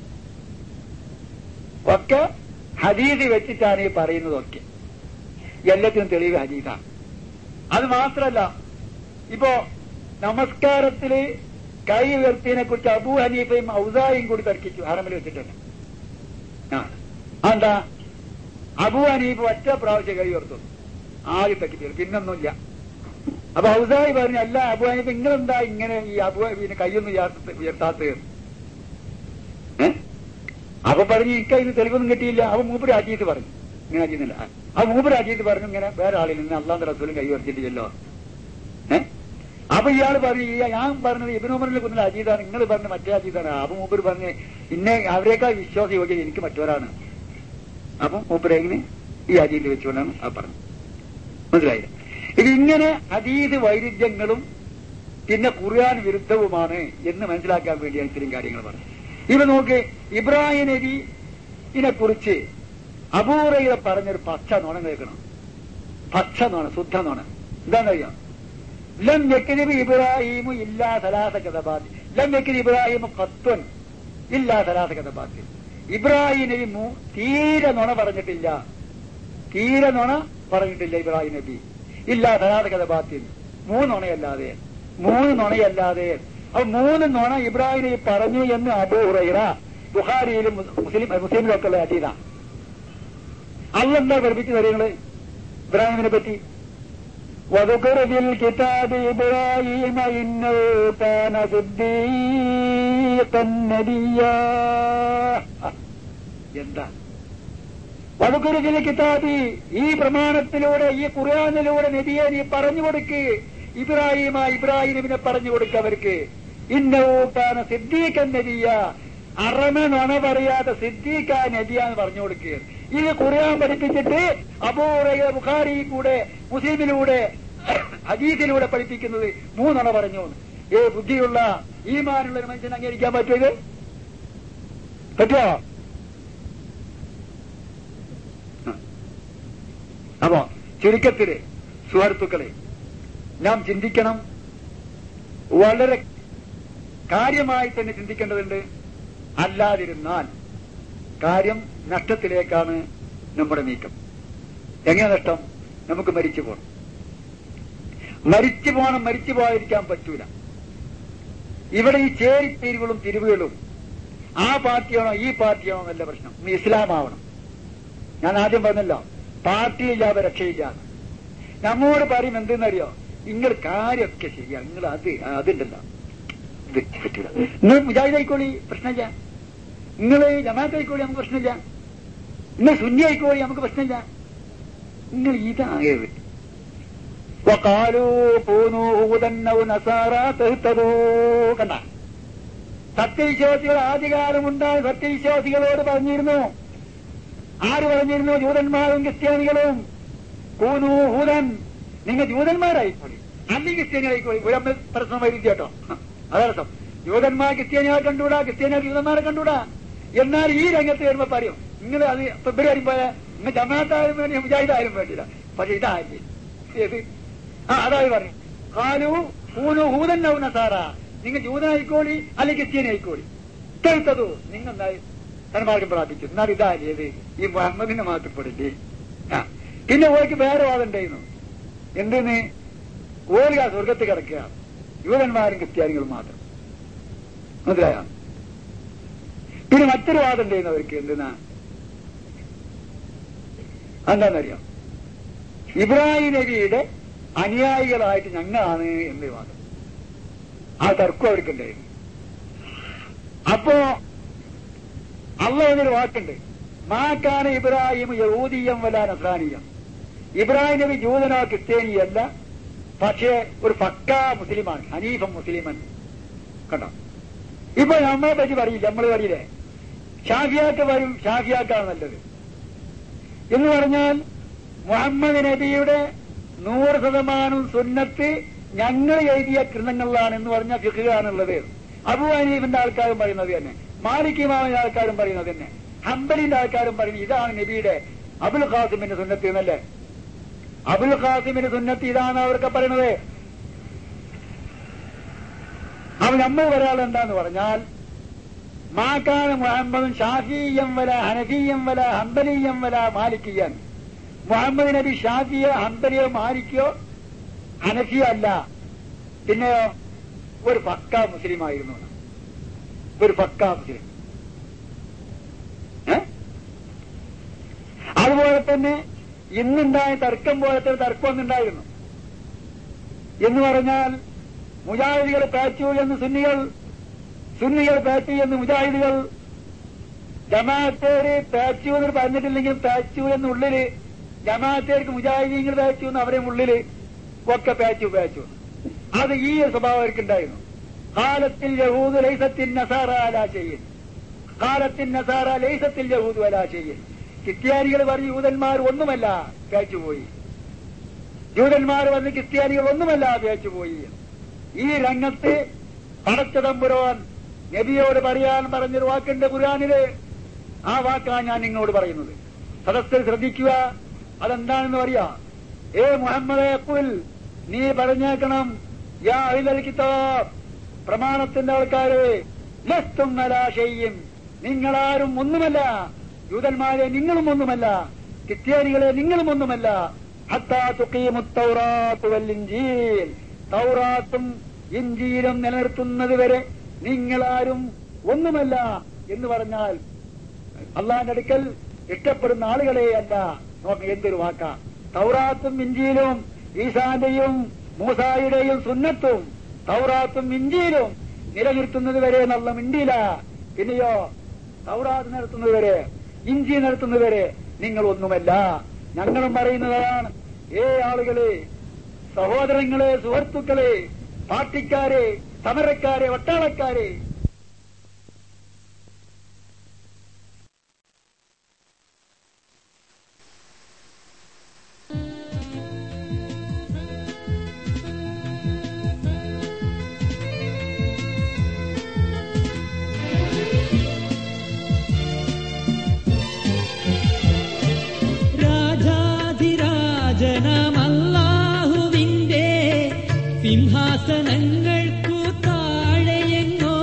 ഒക്കെ ഹദീസ് വെച്ചിട്ടാണ് ഈ പറയുന്നതൊക്കെ എല്ലാത്തിനും തെളിവ് ഹദീസാണ് അത് മാത്രല്ല ഇപ്പോ നമസ്കാരത്തില് കൈ ഉയർത്തിയതിനെ കുറിച്ച് അബൂ ഹനീഫയും ഔസായും കൂടി തർക്കിച്ചു ഹറമിൽ വെച്ചിട്ടുണ്ട് ആ എന്താ അബൂ ഹനീഫ് ഒറ്റ പ്രാവശ്യം കൈ ഉയർത്തുന്നു ആദ്യം തട്ടിപ്പില്ല പിന്നൊന്നുമില്ല അപ്പൊ ഔസായി പറഞ്ഞു അല്ല അബു ഹനീഫ നിങ്ങളെന്താ ഇങ്ങനെ ഈ അബു പിന്നെ കൈയൊന്നും ഉയർത്ത- ഉയർത്താത്തത് ഏ? അപ്പൊ പറഞ്ഞു എനിക്ക് അതിന് തെളിവൊന്നും കിട്ടിയില്ല അപ്പൊ മൂപ്പര് അജീത്ത് പറഞ്ഞു ഇങ്ങനെ അജീന്നില്ല ആ മൂപ്പര് അജീത്ത് പറഞ്ഞു ഇങ്ങനെ വേറെ ആളിൽ നിന്ന് അള്ളാന്റെ റസൂലും കൈ ഉയർത്തിയിട്ടില്ലല്ലോ ഏ അപ്പൊ ഇയാൾ പറഞ്ഞു ഈ ഞാൻ പറഞ്ഞത് ഇബിനുമറിനെ കുന്നിൽ അജീതാണ് നിങ്ങൾ പറഞ്ഞ മറ്റേ അജീതാണ് അപ്പൊ മൂപ്പര് പറഞ്ഞ് ഇന്നെ അവരെക്കാൾ വിശ്വാസ യോഗ്യത എനിക്ക് മറ്റവരാണ് അപ്പൊ മൂപ്പര് എങ്ങനെ ഈ അജീത് വെച്ചുകൊണ്ടാണ് ആ പറഞ്ഞത് മനസ്സിലായില്ല ഇത് ഇങ്ങനെ അതീത് വൈരുദ്ധ്യങ്ങളും പിന്നെ ഖുർആൻ വിരുദ്ധവുമാണ് എന്ന് മനസ്സിലാക്കാൻ വേണ്ടിയാണ് ഇത്തരം കാര്യങ്ങൾ പറഞ്ഞത് ഇവ നോക്ക് ഇബ്രാഹിം നബിനെ കുറിച്ച് അപൂർവയുടെ പറഞ്ഞൊരു പച്ച നുണ കേൾക്കണം പച്ച നുണ ശുദ്ധ നുണ എന്താണെന്നറിയാം ലം യക്രിബ് ഇബ്രാഹിമു ഇല്ലാ സലാസ കഥബാത്തി ലം യക്രി ഇബ്രാഹിമു കത്വൻ ഇല്ലാ സലാസ കഥബാത്തി ഇബ്രാഹിം നബി മൂ- തീരെ നുണ പറഞ്ഞിട്ടില്ല തീരെ നുണ പറഞ്ഞിട്ടില്ല ഇബ്രാഹിം നബി ഇല്ല സലാസ കഥബാത്തി മൂന്ന് നുണയല്ലാതെ മൂന്ന് നുണയല്ലാതെ അപ്പൊ മൂന്ന് നുണ ഇബ്രാഹിം നബി പറഞ്ഞു എന്ന് അബൂ ഹുറൈറ ബുഖാരിയിലും മുസ്ലിം മുസ്ലിമിലൊക്കെ ഉള്ള അതീത അല്ലെന്താ പഠിപ്പിച്ചു തരുന്നത് ഇബ്രാഹിമിനെ പറ്റി وذكر في الكتاب إبراهيم إنه كان صديقا نبيا എന്താ വതുക്കുരുതിൽ കിതാബി ഈ പ്രമാണത്തിലൂടെ ഈ ഖുർആാനിലൂടെ നബിയെ നീ പറഞ്ഞു കൊടുക്ക് ഇബ്രാഹിമ ഇബ്രാഹിം നബിനെ പറഞ്ഞു കൊടുക്ക അവർക്ക് ഇന്നൂട്ടാന സിദ്ദീഖൻ നബിയ അറമ നുണ പറയാതെ സിദ്ദീഖ നബിയാന്ന് പറഞ്ഞു കൊടുക്കുക ഇത് ഖുർആൻ പഠിപ്പിച്ചിട്ട് അബൂറയ ബുഖാരി കൂടെ മുസ്ലിമിലൂടെ ഹദീസിലൂടെ പഠിപ്പിക്കുന്നത് മൂന്നെണ്ണ പറഞ്ഞു ഏ ബുദ്ധിയുള്ള ഈമാനുള്ള ഒരു മനുഷ്യൻ അംഗീകരിക്കാൻ പറ്റുമത് പറ്റുമോ അപ്പോ ചുരുക്കത്തില് സുഹൃത്തുക്കളെ നാം ചിന്തിക്കണം വളരെ കാര്യമായി തന്നെ ചിന്തിക്കേണ്ടതുണ്ട് അല്ലാതിരുന്നാൽ കാര്യം നഷ്ടത്തിലേക്കാണ് നമ്മുടെ നീക്കം എങ്ങനെ നഷ്ടം നമുക്ക് മരിച്ചു പോകണം മരിച്ചു പോകണം മരിച്ചു പോകാതിരിക്കാൻ പറ്റൂല ഇവിടെ ഈ ചേരിപ്പേരുകളും തിരിവുകളും ആ പാർട്ടിയാണോ ഈ പാർട്ടിയാണോ എന്നല്ല പ്രശ്നം ഇന്ന് ഇസ്ലാം ആവണം ഞാൻ ആദ്യം പറഞ്ഞല്ലോ പാർട്ടിയില്ലാതെ രക്ഷയില്ലാതെ നമ്മോട് പറയും എന്തെന്നറിയോ നിങ്ങൾ കാര്യമൊക്കെ ശരിയാ നിങ്ങൾ അത് അതുണ്ടല്ലോ ഇത് പറ്റൂല നിങ്ങൾ മുജാഹിദ് ആയിക്കോളി പ്രശ്നമില്ല നിങ്ങൾ ജമാഅത്ത് ആയിക്കോളി നമുക്ക് പ്രശ്നമില്ല നിങ്ങൾ സുന്നി ആയിക്കോളി നമുക്ക് പ്രശ്നമില്ല നിങ്ങൾ ഇതായത് وقالوا كونوا هودا او نصارى تهتدوا കണ്ട സത്യവിശ്വാസികൾ ആദ്യകാലമുണ്ടായ സത്യവിശ്വാസികളോട് പറഞ്ഞിരുന്നു ആര് പറഞ്ഞിരുന്നു ജൂതന്മാരും ക്രിസ്ത്യാനികളും കൂനു ഹൂതൻ നിങ്ങൾ ജൂതന്മാരായിക്കോളി അല്ലെങ്കിൽ ക്രിസ്ത്യാനിയായിക്കോളി ഒരു അമ്മ പ്രശ്നം വൈരുദ്ധ്യം കേട്ടോ അതർത്ഥം ജൂതന്മാർ ക്രിസ്ത്യാനികളെ കണ്ടുകൂടാ ക്രിസ്ത്യാനികൾ ജൂതന്മാരെ കണ്ടുകൂടാ എന്നാൽ ഈ രംഗത്ത് വരുമ്പോ പറയും നിങ്ങൾ അത് ഫെബ്രുവരി പോയ നിങ്ങൾ ജമാഅത്തായാലും വേണ്ടി മുജാഹിദായാലും വേണ്ടില്ല പക്ഷെ ഇതായില്ലേ ഏത് ആ അതായി പറഞ്ഞു കാലു കൂനു ഹൂതൻ നസാറ നിങ്ങൾ ജൂതനായിക്കോളി അല്ലെങ്കിൽ ക്രിസ്ത്യാനായിക്കോളി തെളുത്തതോ നിങ്ങൾ എന്തായി സന്മാർഗം പ്രാപിച്ചു എന്നാൽ ഇതായത് ഈ മുഹമ്മദിനെ മാത്രപ്പെടില്ലേ ആ പിന്നെ ഓർക്ക് വേറെ വാദം ഉണ്ടായിരുന്നു എന്തെന്ന് ഓരുക സ്വർഗത്ത് കിടക്കുക യുവതന്മാരും ക്രിസ്ത്യാനികളും മാത്രം മനസ്സിലായ പിന്നെ മറ്റൊരു വാദം ഉണ്ടായിരുന്നു അവർക്ക് എന്തെന്നാ എന്താണെന്നറിയാം ഇബ്രാഹിം നബിയുടെ അനുയായികളായിട്ട് ഞങ്ങളാണ് എന്നൊരു വാദം ആ തർക്കം അവർക്കുണ്ടായിരുന്നു അപ്പോ അള്ളാഹുവിനൊരു വാക്കുണ്ട് മാക്കാന ഇബ്രാഹിം യഹൂദിയം വല നസ്രാനിയം ഇബ്രാഹിം നബി ജൂതനോ ക്രിസ്ത്യാനിയല്ല പക്ഷേ ഒരു പക്ക മുസ്ലിമാണ് ഹനീഫം മുസ്ലിമൻ കണ്ടോ ഇപ്പൊ നമ്മളെ പറ്റി പറയില്ല നമ്മൾ പറയില്ലേ ഷാഫിയാക്ക് വരും ഷാഫിയാക്കാണ് നല്ലത് എന്ന് പറഞ്ഞാൽ മുഹമ്മദ് നബിയുടെ നൂറ് ശതമാനം സുന്നത്ത് ഞങ്ങൾ എഴുതിയ കൃതങ്ങളിലാണ് എന്ന് പറഞ്ഞ ഫിഖാണുള്ളത് അബു ഹനീഫിന്റെ ആൾക്കാരും പറയുന്നത് തന്നെ മാലിക്കിമാവിന്റെ ആൾക്കാരും പറയുന്നത് തന്നെ ഹംബലിന്റെ ആൾക്കാരും പറയുന്നത് ഇതാണ് നബിയുടെ അബുൽ ഖാസിമിന്റെ സുന്നത്ത് എന്നല്ലേ അബുൽ ഖാസിമിന്റെ സുന്നത്ത് ഇതാണ് അവർക്ക് പറയുന്നത് അപ്പൊ നമ്മൾ ഒരാൾ എന്താന്ന് പറഞ്ഞാൽ മാക്കാന മുഹമ്മദും ഷാഫിയം വല ഹനഫിയം വല ഹംബലിയം വല മാലിക്കിയൻ മുഹമ്മദ് നബി ഷാഫിയോ ഹംബലിയോ മാലിക്കോ ഹനഫിയോ അല്ല പിന്നെയോ ഒരു പക്ക മുസ്ലിമായിരുന്നു ഒരു പക്ക മുസ്ലിം ഏ? അതുപോലെ തന്നെ ഇന്നുണ്ടായ തർക്കം പോലത്തെ ഒരു തർക്കം ഒന്നുണ്ടായിരുന്നു എന്ന് പറഞ്ഞാൽ മുജാഹിദികൾ പേച്ചു എന്ന് സുന്നികൾ സുന്നികൾ പേച്ചു എന്ന് മുജാഹിദികൾ ജമാഅത്തേര് പേച്ചു എന്ന് പറഞ്ഞിട്ടില്ലെങ്കിൽ പേച്ചു എന്നുള്ളില് ജമാഅത്തേർക്ക് മുജാഹിദീങ്ങൾ പേച്ചു എന്ന് അവരെ ഉള്ളില് ഒക്കെ പേച്ചു പേച്ചു അത് ഈ ഒരു സ്വഭാവം അവർക്കുണ്ടായിരുന്നു കാലത്തിൽ യഹൂദ് ലൈസത്തിൻ നസാറ അലാ ചെയ്യൻ കാലത്തിൻ നസാറ ലൈസത്തിൽ യഹൂദ് അലാ ചെയ്യൻ ക്രിസ്ത്യാനികൾ പറഞ്ഞ് യൂതന്മാർ ഒന്നുമല്ല പേച്ചുപോയി ജൂതന്മാർ വന്ന് ക്രിസ്ത്യാനികൾ ഒന്നുമല്ല പേച്ചുപോയി ഈ രംഗത്ത് പടച്ചതമ്പുരോൻ നബിയോട് പറയാൻ പറഞ്ഞൊരു വാക്കുണ്ട് ഖുർആാനില് ആ വാക്കാണ് ഞാൻ നിങ്ങളോട് പറയുന്നത് സദസ്സിൽ ശ്രദ്ധിക്കുക അതെന്താണെന്ന് പറയാ ഏ മുഹമ്മദ് അക്കുൽ നീ പറഞ്ഞേക്കണം യാ അഹിലൽ കിതാബ് പ്രമാണത്തിന്റെ ആൾക്കാരെ ലസ്തും നലാശയും നിങ്ങളാരും ഒന്നുമല്ല ജൂതന്മാരെ നിങ്ങളും ഒന്നുമല്ല ക്രിസ്ത്യാനികളെ നിങ്ങളും ഒന്നുമല്ല ഹത്താ തുക്കീമുത്തൗറാത്ത് വല്ലിഞ്ചീൽ തൗറാത്തും ഇഞ്ചീലും നിലനിർത്തുന്നത് വരെ നിങ്ങളാരും ഒന്നുമല്ല എന്ന് പറഞ്ഞാൽ അള്ളാന്റെ അടുക്കൽ ഇഷ്ടപ്പെടുന്ന ആളുകളെ അല്ല നോക്ക് എന്തൊരു വാക്ക തൗറാത്തും ഇഞ്ചിയിലും ഈസാന്റെയും മൂസായുടെയും സുന്നത്തും തൗറാത്തും ഇഞ്ചിയിലും നിലനിർത്തുന്നത് വരെ എന്നുള്ള മിണ്ടിയില്ല പിന്നെയോ തൗറാത്ത് നടത്തുന്നത് വരെ ഇഞ്ചി നടത്തുന്നത് വരെ നിങ്ങൾ ഒന്നുമല്ല ഞങ്ങളും പറയുന്നതാണ് ഏ ആളുകളെ സഹോദരങ്ങളെ സുഹൃത്തുക്കളെ പാർട്ടിക്കാരെ സമരക്കാരെ വട്ടാളക്കാരെ രാജാധിരാജനമല്ലാഹുവിന്റെ സിംഹാസനങ്ങൾക്കു താഴെയെങ്ങോ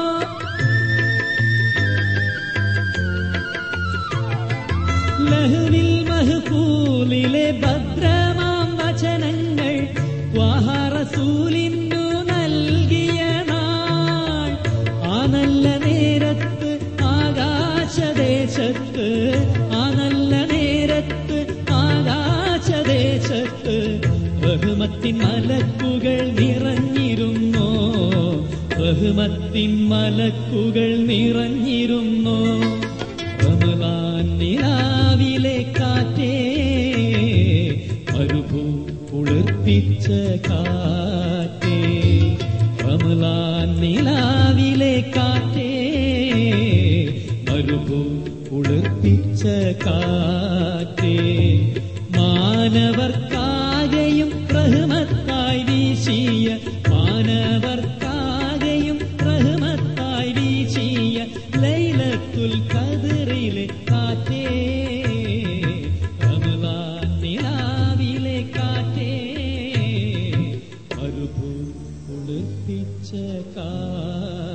ലഹുവിൽ മഹ്ഫൂലിലെ ഭദ്രമാം വചനങ്ങൾ വാഹറസൂലിനു നൽകിയ നാൾ ആ നല്ല നേരത്ത് ആകാശദേശത്ത് ആ നല്ല നേരത്ത് ആകാശദേശത്ത് ബഹുമത്തിൻ മലക്കുകൾ നിറഞ്ഞിരുന്നോ ബഹുമത്തിൻ മലക്കുകൾ നിറഞ്ഞിരുന്നോ റമദാൻ നിലാവിലെ കാറ്റേ മരുഭൂ കുളിർപ്പിച്ച കാറ്റേ റമദാൻ നിലാവിലെ കാറ്റേ മരുഭൂ കുളിർപ്പിച്ച കാറ്റേ മാനവർക്കാകെയും റഹ്മത്തായി വീശിയ മാനവർക്കാകെയും റഹ്മത്തായി വീശിയ ലൈലത്തുൽ ഖദറിലെ കാറ്റേ റമദാൻ നിലാവിലെ കാറ്റേ മരുഭൂ കുളിർപ്പിച്ച കാറ്റേ